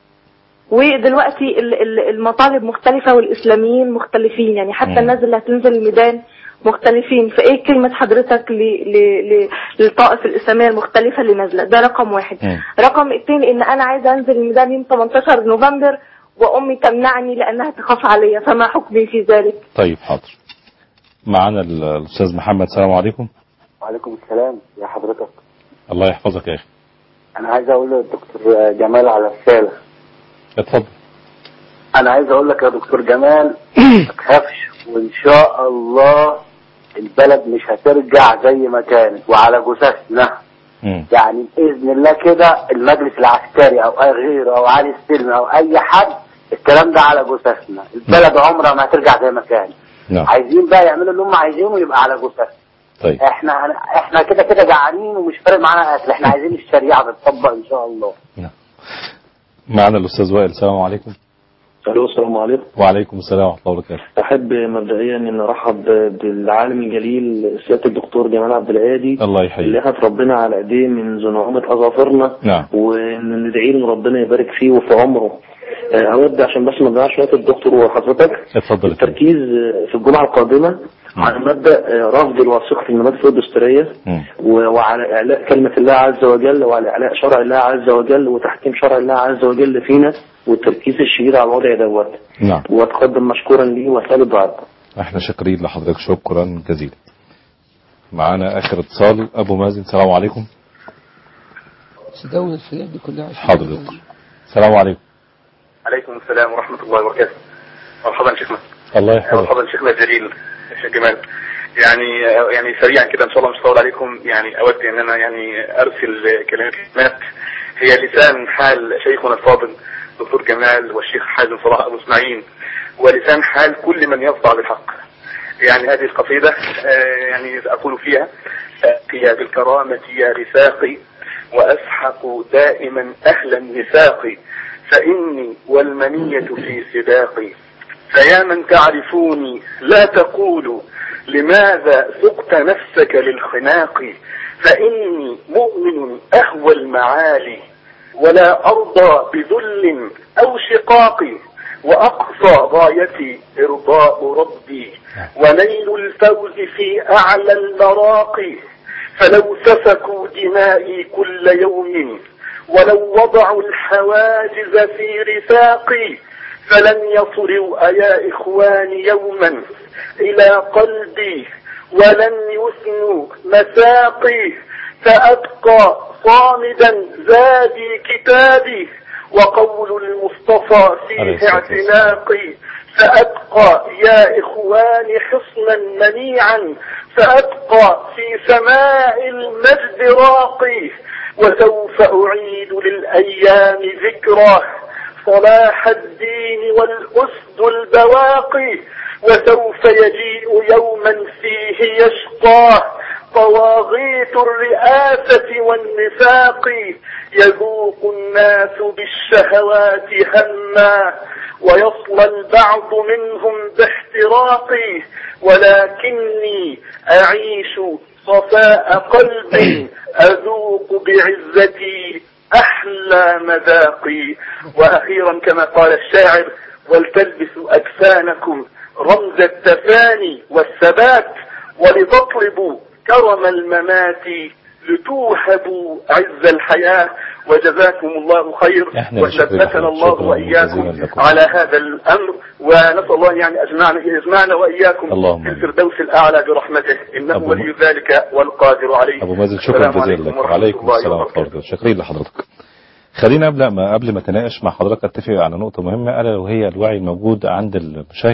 [SPEAKER 12] ودلوقتي ال- ال- المطالب مختلفة والإسلاميين مختلفين يعني حتى
[SPEAKER 1] مم.
[SPEAKER 12] الناس اللي هتنزل الميدان مختلفين فإيه كلمة حضرتك ل... ل... ل... للطائف الإسلامية المختلفة اللي نازلة ده رقم واحد
[SPEAKER 1] مم.
[SPEAKER 12] رقم اتنين إن أنا عايزة أنزل الميدان يوم 18 نوفمبر وأمي تمنعني لأنها تخاف عليا فما حكمي في ذلك
[SPEAKER 1] طيب حاضر معانا ال- الأستاذ محمد السلام عليكم
[SPEAKER 13] وعليكم السلام يا حضرتك
[SPEAKER 1] الله يحفظك يا أخي
[SPEAKER 13] انا عايز اقول للدكتور جمال على رساله
[SPEAKER 1] اتفضل
[SPEAKER 13] انا عايز اقول لك يا دكتور جمال ما تخافش وان شاء الله البلد مش هترجع زي ما كانت وعلى جثثنا
[SPEAKER 1] مم.
[SPEAKER 13] يعني باذن الله كده المجلس العسكري او اي غيره او علي السلم او اي حد الكلام ده على جثثنا البلد عمرها ما هترجع زي ما كانت
[SPEAKER 1] نعم
[SPEAKER 13] عايزين بقى يعملوا اللي هم عايزينه يبقى على جثثنا
[SPEAKER 1] طيب
[SPEAKER 13] احنا هن... احنا كده كده جعانين ومش فارق معانا اكل احنا عايزين الشريعه تتطبق ان شاء الله
[SPEAKER 1] معانا الأستاذ وائل السلام عليكم
[SPEAKER 14] الو السلام عليكم
[SPEAKER 1] وعليكم السلام ورحمة الله وبركاته
[SPEAKER 14] احب مبدئيا ان ارحب بالعالم الجليل سياده الدكتور جمال عبد الهادي
[SPEAKER 1] الله
[SPEAKER 14] اللي
[SPEAKER 1] يحييك
[SPEAKER 14] احنا اتربينا على ايديه من نعومه اظافرنا
[SPEAKER 1] نعم
[SPEAKER 14] وان ندعي له ان ربنا يبارك فيه وفي عمره آه، اود عشان بس ما نضيعش وقت الدكتور وحضرتك
[SPEAKER 1] اتفضل يا فندم.
[SPEAKER 14] التركيز آه، في الجمعه القادمه على مبدا آه، رفض الوثيقه في المبادئ الدستوريه
[SPEAKER 1] مم.
[SPEAKER 14] و- وعلى اعلاء كلمه الله عز وجل وعلى اعلاء شرع الله عز وجل وتحكيم شرع الله عز وجل فينا والتركيز الشديد على الوضع دوت
[SPEAKER 1] نعم
[SPEAKER 14] واتقدم مشكورا لي واسال الدعاء
[SPEAKER 1] احنا شاكرين لحضرتك شكرا جزيلا معانا آخر اتصال أبو مازن السلام عليكم
[SPEAKER 2] تدون الحاجات دي كلها عشان
[SPEAKER 1] حاضر يا دكتور. السلام عليكم
[SPEAKER 15] عليكم السلام ورحمة الله وبركاته مرحبا شيخنا
[SPEAKER 1] الله يحفظك
[SPEAKER 15] مرحبا شيخنا الجليل شيخ جمال يعني يعني سريعا كده ان شاء الله مش هطول عليكم يعني اود ان انا يعني ارسل كلمات هي لسان حال شيخنا الفاضل دكتور جمال والشيخ حازم صلاح ابو اسماعيل ولسان حال كل من يصدع بالحق يعني هذه القصيدة آه، يعني أقول فيها أتي بالكرامة يا رفاقي وأسحق دائما أهل النفاق فإني والمنية في سباقي فيا من تعرفوني لا تقولوا لماذا سقت نفسك للخناق فإني مؤمن أهوى المعالي ولا أرضى بذل أو شقاق وأقصى غايتي إرضاء ربي ونيل الفوز في أعلى المراقي فلو سفكوا دمائي كل يوم ولو وضعوا الحواجز في رفاقي فلن يصلوا أيا إخواني يوما إلى قلبي ولن يثنوا مساقي فأبقى صامدا زادي كتابي وقول المصطفى
[SPEAKER 1] عليه
[SPEAKER 15] فيه
[SPEAKER 1] الصلاة
[SPEAKER 15] اعتناقي فأبقى يا إخواني حصنا منيعا فأبقى في سماء المجد راقي وسوف أعيد للأيام ذكرى صلاح الدين والأسد البواقي وسوف يجيء يوما فيه يشقى طواغيت الرئاسة والنفاق يذوق الناس بالشهوات هما ويصلى البعض منهم باحتراق ولكني أعيش صفاء قلب أذوق بعزتي أحلى مذاقي وأخيرا كما قال الشاعر ولتلبسوا أكفانكم رمز التفاني والثبات ولتطلبوا كرم الممات لتوهبوا عز الحياة وجزاكم الله خير
[SPEAKER 1] احنا اللي شكرا
[SPEAKER 15] وثبتنا
[SPEAKER 1] لكم.
[SPEAKER 15] الله
[SPEAKER 1] شكرا
[SPEAKER 15] وإياكم
[SPEAKER 1] جزيلا لكم.
[SPEAKER 15] على هذا الأمر ونسأل الله يعني أجمعنا يجمعنا وإياكم
[SPEAKER 1] اللهم
[SPEAKER 15] في الفردوس الأعلى برحمته إنه
[SPEAKER 1] أبو
[SPEAKER 15] ولي ذلك والقادر عليه
[SPEAKER 1] أبو مازن شكرا
[SPEAKER 15] السلام
[SPEAKER 1] جزيلا
[SPEAKER 15] عليكم
[SPEAKER 1] لك
[SPEAKER 15] ورحمة
[SPEAKER 1] وعليكم
[SPEAKER 15] الله
[SPEAKER 1] السلام ورحمة الله وبركاته شكرا لحضرتك خلينا قبل ما قبل ما اتناقش مع حضرتك اتفق على نقطة مهمة ألا وهي الوعي الموجود عند المشاهد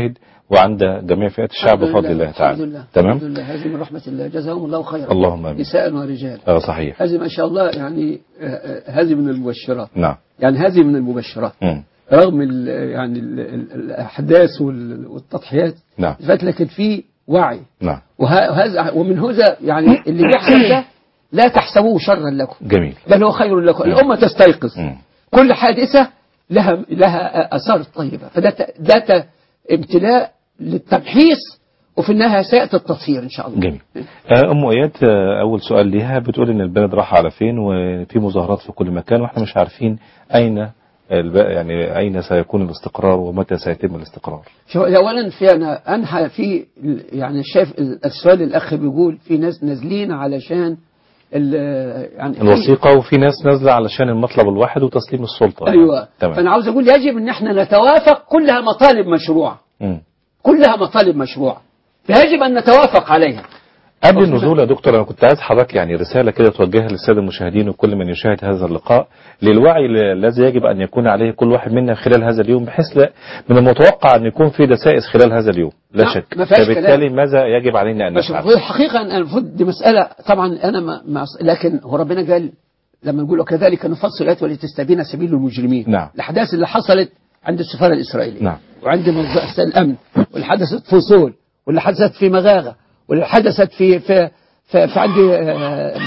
[SPEAKER 1] وعند جميع فئات الشعب
[SPEAKER 2] الحمد
[SPEAKER 1] بفضل
[SPEAKER 2] لله،
[SPEAKER 1] الله
[SPEAKER 2] الحمد
[SPEAKER 1] تعالى
[SPEAKER 2] لله
[SPEAKER 1] تمام
[SPEAKER 2] الحمد لله هذه من رحمة الله جزاهم الله خيرا
[SPEAKER 1] اللهم آمين.
[SPEAKER 2] نساء ورجال
[SPEAKER 1] اه صحيح
[SPEAKER 2] هذه ما شاء الله يعني آه، آه، هذه من المبشرات
[SPEAKER 1] نعم
[SPEAKER 2] يعني هذه من المبشرات
[SPEAKER 1] مم.
[SPEAKER 2] رغم ال يعني ال ال الأحداث وال- والتضحيات
[SPEAKER 1] نعم
[SPEAKER 2] فات لكن في وعي
[SPEAKER 1] نعم
[SPEAKER 2] وه- وهذا ومن هذا يعني اللي بيحصل ده لا تحسبوه شرا لكم
[SPEAKER 1] جميل
[SPEAKER 2] بل هو خير لكم الأمة تستيقظ كل حادثة لها لها آثار طيبة فده ت- ده ت- امتلاء للتمحيص وفي النهاية سيأتي التطهير إن شاء الله
[SPEAKER 1] جميل آه، أم إياد آه، أول سؤال ليها بتقول إن البلد راح على فين وفي مظاهرات في كل مكان وإحنا مش عارفين أين الب- يعني أين سيكون الاستقرار ومتى سيتم الاستقرار
[SPEAKER 2] شو اولا في انا انحى في ال- يعني شايف ال- السؤال الاخ بيقول في ناس نازلين علشان ال- يعني في-
[SPEAKER 1] الوثيقة وفي ناس نازلة علشان المطلب الواحد وتسليم السلطة
[SPEAKER 2] ايوه
[SPEAKER 1] تمام
[SPEAKER 2] فانا عاوز اقول يجب ان احنا نتوافق كلها مطالب مشروعه
[SPEAKER 1] مم.
[SPEAKER 2] كلها مطالب مشروعه فيجب ان نتوافق عليها
[SPEAKER 1] قبل النزول يا دكتور انا كنت عايز حضرتك يعني رساله كده توجهها للساده المشاهدين وكل من يشاهد هذا اللقاء للوعي ال- الذي يجب ان يكون عليه كل واحد منا خلال هذا اليوم بحيث لا من المتوقع ان يكون في دسائس خلال هذا اليوم لا
[SPEAKER 2] نعم،
[SPEAKER 1] شك
[SPEAKER 2] ما فيهاش
[SPEAKER 1] فبالتالي ماذا يجب علينا ان
[SPEAKER 2] مش
[SPEAKER 1] نفعل
[SPEAKER 2] الحقيقه أن المفروض دي مساله طبعا انا ما ما لكن هو ربنا قال لما نقول وكذلك نفصل الايات ولتستبين سبيل المجرمين
[SPEAKER 1] نعم.
[SPEAKER 2] الاحداث اللي حصلت عند السفاره الاسرائيليه
[SPEAKER 1] نعم
[SPEAKER 2] وعند مؤسسة الأمن واللي حدثت في وصول واللي حدثت في مغاغة واللي حدثت في في في, في عندي آه،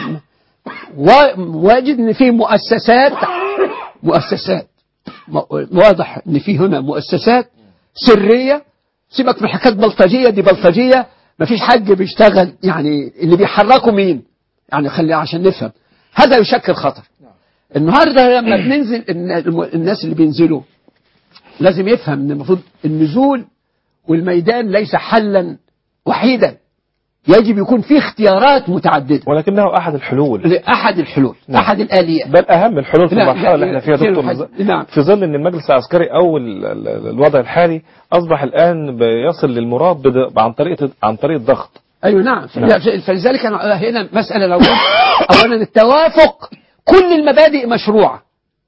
[SPEAKER 2] و- واجد ان في مؤسسات مؤسسات م- واضح ان في هنا مؤسسات سرية سيبك من حكاية بلطجية دي بلطجية ما فيش حد بيشتغل يعني اللي بيحركوا مين يعني خلي عشان نفهم هذا يشكل خطر النهارده لما بننزل الن- الناس اللي بينزلوا لازم يفهم ان المفروض النزول والميدان ليس حلا وحيدا يجب يكون في اختيارات متعدده
[SPEAKER 1] ولكنه احد الحلول
[SPEAKER 2] احد الحلول
[SPEAKER 1] نعم.
[SPEAKER 2] احد الاليات
[SPEAKER 1] بل اهم الحلول في
[SPEAKER 2] لا،
[SPEAKER 1] المرحله
[SPEAKER 2] لا،
[SPEAKER 1] اللي احنا فيها
[SPEAKER 2] في
[SPEAKER 1] دكتور
[SPEAKER 2] الحد-
[SPEAKER 1] مز-
[SPEAKER 2] نعم.
[SPEAKER 1] في ظل ان المجلس العسكري او ال- ال- ال- الوضع الحالي اصبح الان بيصل للمراد بد- عن طريق عن طريق الضغط
[SPEAKER 2] ايوه نعم
[SPEAKER 1] نعم.
[SPEAKER 2] لا، فلذلك أنا هنا مساله لو اولا التوافق كل المبادئ مشروعه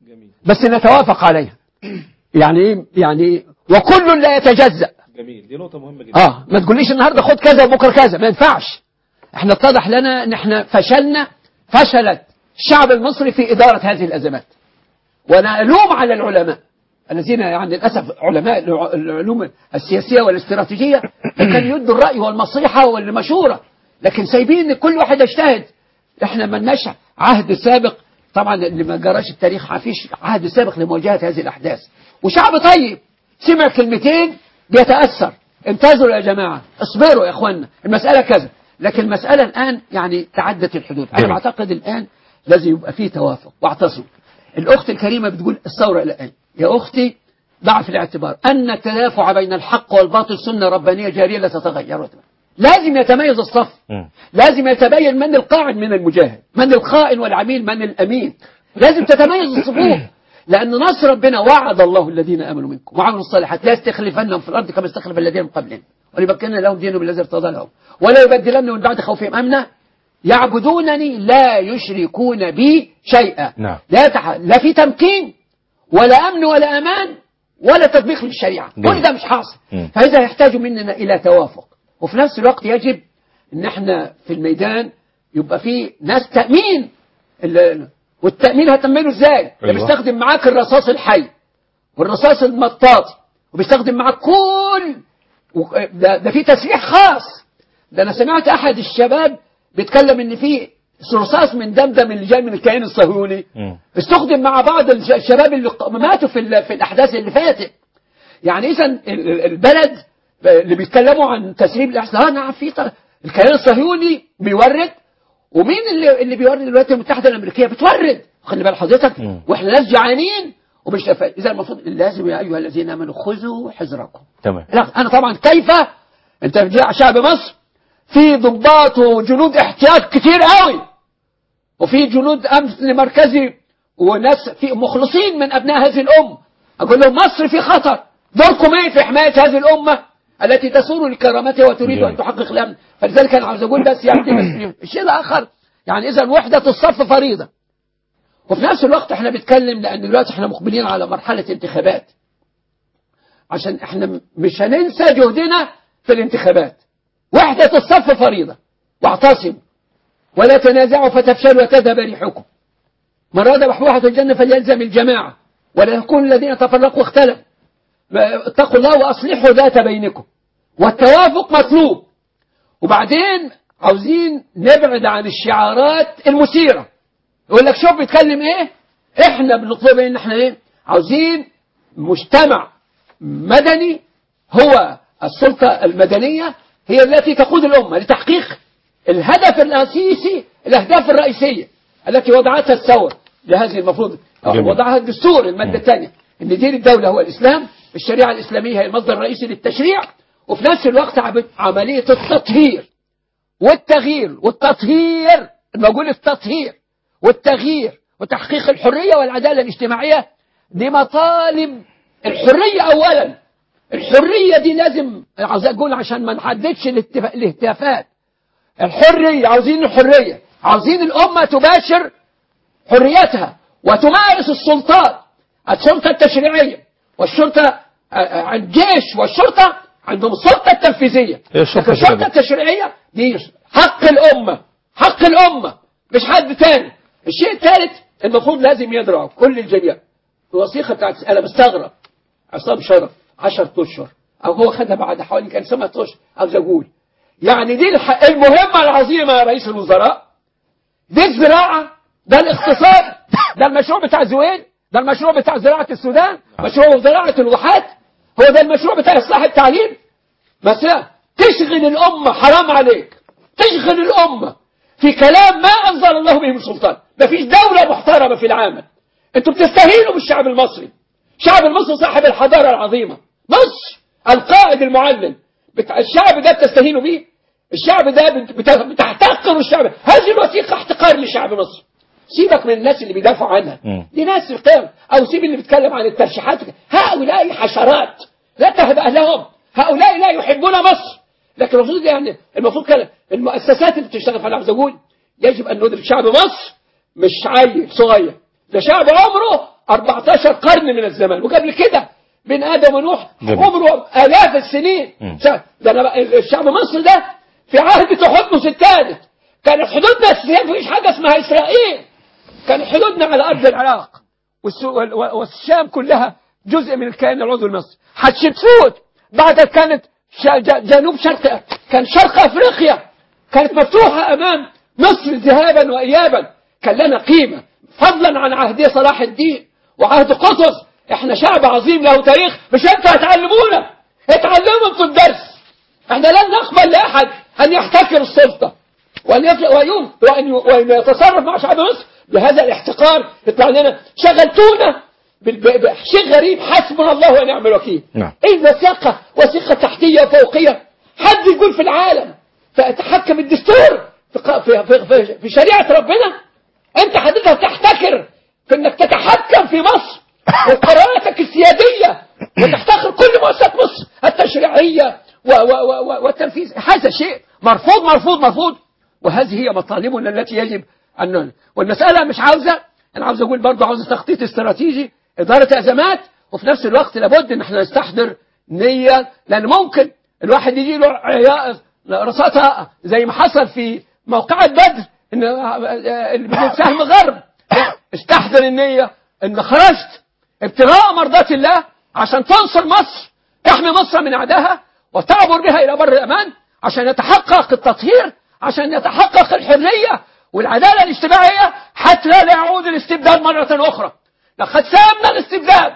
[SPEAKER 2] بس نتوافق عليها يعني ايه يعني وكل لا يتجزأ
[SPEAKER 1] جميل دي نقطه مهمه جدا
[SPEAKER 2] اه ما تقوليش النهارده خد كذا وبكره كذا ما ينفعش احنا اتضح لنا ان احنا فشلنا فشلت الشعب المصري في اداره هذه الازمات وانا الوم على العلماء الذين يعني للاسف علماء الع- العلوم السياسيه والاستراتيجيه كان يدوا الراي والنصيحه والمشوره لكن سايبين ان كل واحد يجتهد احنا ما لناش عهد سابق طبعا اللي ما جراش التاريخ ما فيش عهد سابق لمواجهه هذه الاحداث وشعب طيب سمع كلمتين بيتاثر انتظروا يا جماعه اصبروا يا اخوانا المساله كذا لكن المساله الان يعني تعدت الحدود انا
[SPEAKER 1] جميل.
[SPEAKER 2] بعتقد الان لازم يبقى فيه توافق واعتصموا الاخت الكريمه بتقول الثوره الى الان يا اختي ضع في الاعتبار ان التدافع بين الحق والباطل سنه ربانيه جاريه لا تتغير لازم يتميز الصف
[SPEAKER 1] مم.
[SPEAKER 2] لازم يتبين من القاعد من المجاهد من الخائن والعميل من الأمين لازم تتميز الصفوف لأن نصر ربنا وعد الله الذين آمنوا منكم وعملوا الصالحات لا يستخلفنهم في الأرض كما استخلف الذين من قبلهم وليمكن لهم دينهم الذي ارتضى لهم ولا يبدلن من بعد خوفهم أمنا يعبدونني لا يشركون بي شيئا
[SPEAKER 1] نعم
[SPEAKER 2] لا, تح... لا في تمكين ولا أمن ولا أمان ولا تطبيق للشريعة
[SPEAKER 1] جميل.
[SPEAKER 2] كل ده مش حاصل
[SPEAKER 1] مم.
[SPEAKER 2] فإذا يحتاج مننا إلى توافق وفي نفس الوقت يجب ان احنا في الميدان يبقى في ناس تأمين ال- والتأمين هتأمنه ازاي ده
[SPEAKER 1] أيوة.
[SPEAKER 2] بيستخدم معاك الرصاص الحي والرصاص المطاطي وبيستخدم معاك كل و- ده, ده في تسليح خاص ده انا سمعت احد الشباب بيتكلم ان في رصاص من دمدم اللي جاي من الكيان الصهيوني
[SPEAKER 1] مم.
[SPEAKER 2] استخدم مع بعض الش- الشباب اللي ق- ماتوا في ال- في الاحداث اللي فاتت يعني اذا ال- ال- البلد اللي بيتكلموا عن تسريب الاحصاء نعم في ط- الكيان الصهيوني بيورد ومين اللي اللي بيورد الولايات المتحده الامريكيه بتورد خلي بال حضرتك
[SPEAKER 1] مم.
[SPEAKER 2] واحنا ناس جعانين ومش لاف- اذا المفروض لازم يا ايها الذين امنوا خذوا حذركم
[SPEAKER 1] تمام
[SPEAKER 2] لا انا طبعا كيف انت بتجي شعب مصر في ضباط وجنود احتياط كتير قوي وفي جنود امن مركزي وناس في مخلصين من ابناء هذه الام اقول لهم مصر في خطر دوركم ايه في حمايه هذه الامه التي تسور لكرامتها وتريد
[SPEAKER 1] جميل.
[SPEAKER 2] ان تحقق الامن فلذلك انا عاوز اقول بس يعني بس الشيء الاخر يعني اذا وحده الصف فريضه وفي نفس الوقت احنا بنتكلم لان دلوقتي احنا مقبلين على مرحله انتخابات عشان احنا م- مش هننسى جهدنا في الانتخابات وحدة الصف فريضة واعتصموا ولا تنازعوا فتفشلوا وتذهب ريحكم من راد بحبوحة الجنة فليلزم الجماعة ولا يكون الذين تفرقوا واختلفوا اتقوا الله وأصلحوا ذات بينكم والتوافق مطلوب وبعدين عاوزين نبعد عن الشعارات المثيرة يقول لك شوف بيتكلم ايه احنا بنطلب ان احنا ايه عاوزين مجتمع مدني هو السلطة المدنية هي التي تقود الأمة لتحقيق الهدف الرئيسي الأهداف الرئيسية التي وضعتها الثورة لهذه المفروض
[SPEAKER 1] جميل.
[SPEAKER 2] وضعها الدستور المادة الثانية ان دين الدولة هو الإسلام الشريعة الإسلامية هي المصدر الرئيسي للتشريع وفي نفس الوقت عب- عملية التطهير والتغيير والتطهير المقول التطهير والتغيير وتحقيق الحرية والعدالة الاجتماعية دي مطالب الحرية أولا الحرية دي لازم عاوز أقول عشان ما نحددش الاتفا- الاهتافات الحرية عاوزين الحرية عاوزين الأمة تباشر حريتها وتمارس السلطات السلطة التشريعية والشرطة آه، آه، الجيش والشرطة عندهم السلطة التنفيذية
[SPEAKER 1] هي الشرطة
[SPEAKER 2] لكن الشرطة
[SPEAKER 1] كده.
[SPEAKER 2] التشريعية دي حق الأمة حق الأمة مش حد تاني الشيء الثالث المفروض لازم يدرعه كل الجميع الوثيقة بتاعت أنا مستغرب عصام شرف 10 أشهر أو هو خدها بعد حوالي كان سبعة أشهر عاوز أقول يعني دي الح- المهمة العظيمة يا رئيس الوزراء دي الزراعة ده الاقتصاد ده المشروع بتاع زويل ده المشروع بتاع زراعة السودان مشروع زراعة الواحات هو ده المشروع بتاع إصلاح التعليم مثلا تشغل الأمة حرام عليك تشغل الأمة في كلام ما أنزل الله به من سلطان مفيش دولة محترمة في العالم انتوا بتستهينوا بالشعب المصري الشعب المصري صاحب الحضارة العظيمة مصر القائد المعلم بتاع الشعب ده بتستهينوا بيه الشعب ده بت- بت- بتحتقروا الشعب هذه الوثيقة احتقار لشعب مصر سيبك من الناس اللي بيدافعوا عنها دي ناس قيم او سيب اللي بيتكلم عن الترشيحات هؤلاء حشرات لا تهبأ لهم هؤلاء لا يحبون مصر لكن المفروض يعني المفروض كده المؤسسات اللي بتشتغل في العبد أقول يجب أن ندرك شعب مصر مش عيل صغير ده شعب عمره 14 قرن من الزمان وقبل كده بين آدم ونوح
[SPEAKER 1] جميل.
[SPEAKER 2] عمره آلاف السنين شعب- ده أنا بقى- الشعب مصر ده في عهد تحتمس الثالث كانت حدودنا السياسية مفيش حاجة اسمها إسرائيل كانت حدودنا على أرض العراق والس- وال- وال- والشام كلها جزء من الكيان العضوي المصري حتشبسوت بعد كانت شا- جا- جنوب شرق كان شرق أفريقيا كانت مفتوحة أمام مصر ذهابا وإيابا كان لنا قيمة فضلا عن عهدي صلاح الدين وعهد قطز احنا شعب عظيم له تاريخ مش انتوا هتعلمونا اتعلموا انتوا الدرس احنا لن نقبل لأحد أن يحتكر السلطة وأن يفل... ويوم وأن, ي... وأن يتصرف مع شعب مصر بهذا الاحتقار يطلع لنا شغلتونا بال- ب... ب... شيء غريب حسبنا الله ونعم الوكيل
[SPEAKER 1] نعم
[SPEAKER 2] ايه وثيقة وثيقة تحتية وفوقية حد يقول في العالم فأتحكم الدستور في, ق- في, في, في, في شريعة ربنا انت حضرتك تحتكر في انك تتحكم في مصر وقراراتك السيادية وتحتقر كل مؤسسات مصر التشريعية و و و و والتنفيذ هذا شيء مرفوض مرفوض مرفوض وهذه هي مطالبنا التي يجب أن نعلن. والمسألة مش عاوزة أنا عاوز أقول برضه عاوزة تخطيط استراتيجي إدارة أزمات وفي نفس الوقت لابد إن احنا نستحضر نية لأن ممكن الواحد يجي له عيا- رصاصة زي ما حصل في موقعة بدر إن اللي بدون سهم غرب استحضر النية إن خرجت ابتغاء مرضات الله عشان تنصر مصر تحمي مصر من أعدائها وتعبر بها إلى بر الأمان عشان يتحقق التطهير عشان يتحقق الحرية والعدالة الاجتماعية حتى لا يعود الاستبداد مرة أخرى لقد سامنا الاستبداد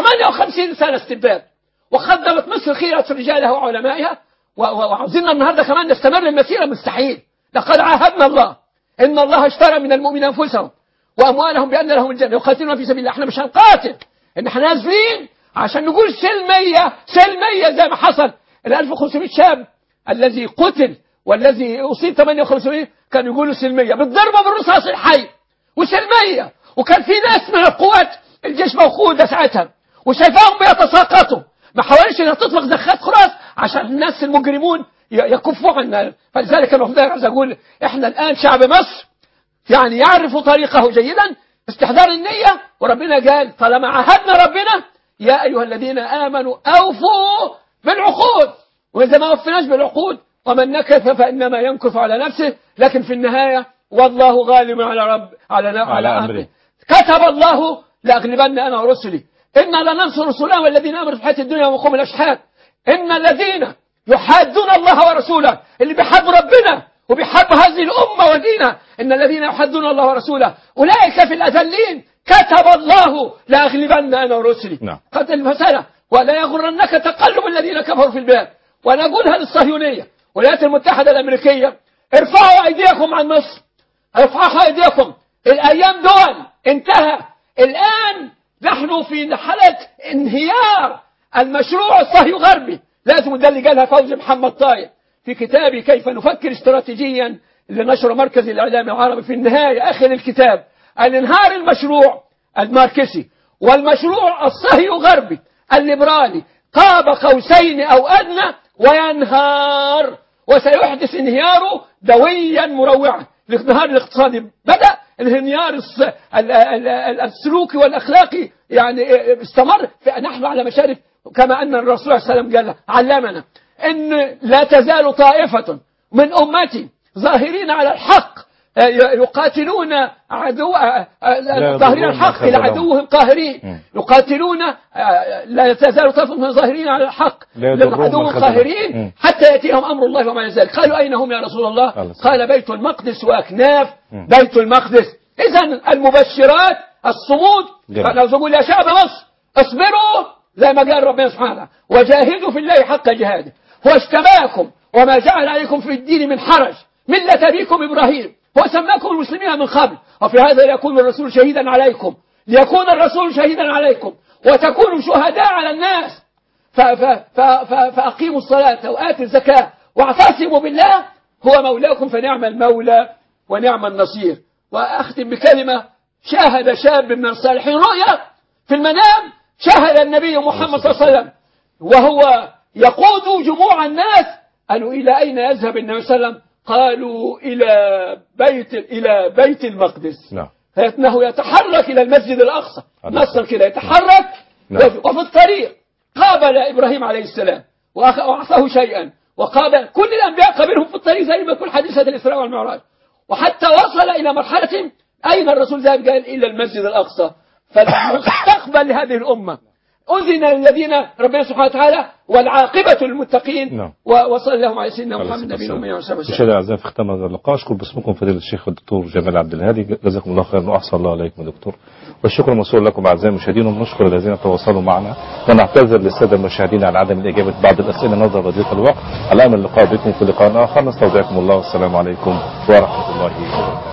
[SPEAKER 2] 58 سنة استبداد وقدمت مصر خيرة رجالها وعلمائها و- و- وعاوزيننا النهاردة كمان نستمر المسيرة مستحيل لقد عاهدنا الله إن الله اشترى من المؤمنين أنفسهم وأموالهم بأن لهم الجنة يقاتلون في سبيل الله احنا مش هنقاتل ان احنا نازلين عشان نقول سلمية سلمية زي ما حصل ال 1500 شاب الذي قتل والذي أصيب 58 كانوا يقولوا سلمية بالضربة بالرصاص الحي وسلمية وكان في ناس من القوات الجيش موقودة ساعتها وشايفاهم بيتساقطوا ما حاولش انها تطلق زخات خلاص عشان الناس المجرمون ي- يكفوا عنا فلذلك المفروض عايز اقول احنا الان شعب مصر يعني يعرف طريقه جيدا استحضار النية وربنا قال طالما عهدنا ربنا يا أيها الذين آمنوا أوفوا بالعقود وإذا ما وفناش بالعقود ومن نكث فإنما ينكث على نفسه لكن في النهاية والله غالب على رب على على,
[SPEAKER 1] على
[SPEAKER 2] على
[SPEAKER 1] أمره.
[SPEAKER 2] أمره كتب الله لأغلبن أنا ورسلي إنا لننصر رسلنا والذين آمنوا في الحياة الدنيا وقوم الأشهاد إن الذين يحادون الله ورسوله اللي بيحب ربنا وبيحب هذه الأمة ودينها إن الذين يحادون الله ورسوله أولئك في الأذلين كتب الله لأغلبن أنا ورسلي
[SPEAKER 1] نعم.
[SPEAKER 2] قد المسألة ولا يغرنك تقلب الذين كفروا في البلاد ونقولها للصهيونية والولايات المتحدة الأمريكية ارفعوا أيديكم عن مصر ارفعوا أيديكم الأيام دول انتهى الآن نحن في حالة انهيار المشروع الصهيو غربي لازم ده اللي قالها فوزي محمد طاير في كتابي كيف نفكر استراتيجيا اللي نشره مركز الإعلام العربي في النهاية آخر الكتاب الانهار المشروع الماركسي والمشروع الصهيو غربي الليبرالي قاب قوسين أو أدنى وينهار وسيحدث انهياره دويا مروعا الانهيار الاقتصادي بدأ الانهيار الس- ال- ال- ال- السلوكي والأخلاقي يعني استمر نحن على مشارف كما أن الرسول صلى الله عليه وسلم قال علمنا أن لا تزال طائفة من أمتي ظاهرين على الحق آه، يقاتلون عدو آه، آه، ظاهرين
[SPEAKER 1] يضرون
[SPEAKER 2] الحق
[SPEAKER 1] من
[SPEAKER 2] إلى
[SPEAKER 1] خذلهم.
[SPEAKER 2] عدوهم قاهرين يقاتلون آه، لا تزال طائفة من ظاهرين على الحق
[SPEAKER 1] لا يضرون من
[SPEAKER 2] لعدوهم
[SPEAKER 1] خذلهم.
[SPEAKER 2] قاهرين
[SPEAKER 1] مم.
[SPEAKER 2] حتى يأتيهم أمر الله وما إلى ذلك قالوا أين هم يا رسول الله
[SPEAKER 1] الله
[SPEAKER 2] قال بيت المقدس وأكناف
[SPEAKER 1] مم.
[SPEAKER 2] بيت المقدس إذا المبشرات الصمود
[SPEAKER 1] جميل.
[SPEAKER 2] فأنا أقول يا شعب مصر اصبروا زي ما قال ربنا سبحانه وجاهدوا في الله حق جهاده هو اجتباكم وما جعل عليكم في الدين من حرج ملة أبيكم إبراهيم هو سماكم المسلمين من قبل وفي هذا يكون الرسول شهيدا عليكم ليكون الرسول شهيدا عليكم وتكونوا شهداء على الناس ف ف ف ف فأقيموا الصلاة وآتوا الزكاة واعتصموا بالله هو مولاكم فنعم المولى ونعم النصير وأختم بكلمة شاهد شاب من الصالحين رؤيا في المنام شاهد النبي محمد صلى الله عليه وسلم وهو يقود جموع الناس قالوا إلى أين يذهب النبي صلى الله عليه وسلم قالوا إلى بيت إلى بيت المقدس
[SPEAKER 1] نعم
[SPEAKER 2] فإنه يتحرك إلى المسجد الأقصى
[SPEAKER 1] عليه
[SPEAKER 2] نصا كده يتحرك
[SPEAKER 1] نعم.
[SPEAKER 2] وفي الطريق قابل إبراهيم عليه السلام وأخ- وأعطاه شيئا وقابل كل الأنبياء قابلهم في الطريق زي ما يكون حديثة الإسراء والمعراج وحتى وصل إلى مرحلة أين الرسول ذهب قال إلى المسجد الأقصى فالمستقبل لهذه الأمة أذن للذين ربنا سبحانه وتعالى والعاقبة للمتقين
[SPEAKER 1] نعم.
[SPEAKER 2] و- وصلى اللهم على سيدنا
[SPEAKER 1] عليه
[SPEAKER 2] محمد
[SPEAKER 1] الصلاة
[SPEAKER 2] نبينا
[SPEAKER 1] والسلام.
[SPEAKER 2] وصحبه وسلم
[SPEAKER 1] مشاهدينا الاعزاء في ختام هذا اللقاء اشكر باسمكم فضيله الشيخ الدكتور جمال عبد الهادي جزاكم الله خيرا واحسن الله اليكم يا دكتور والشكر موصول لكم اعزائي المشاهدين ونشكر الذين تواصلوا معنا ونعتذر للساده المشاهدين عن عدم الاجابه بعض الاسئله نظرا لضيق الوقت على امل اللقاء بكم في لقاء اخر نستودعكم الله والسلام عليكم ورحمه الله وبركاته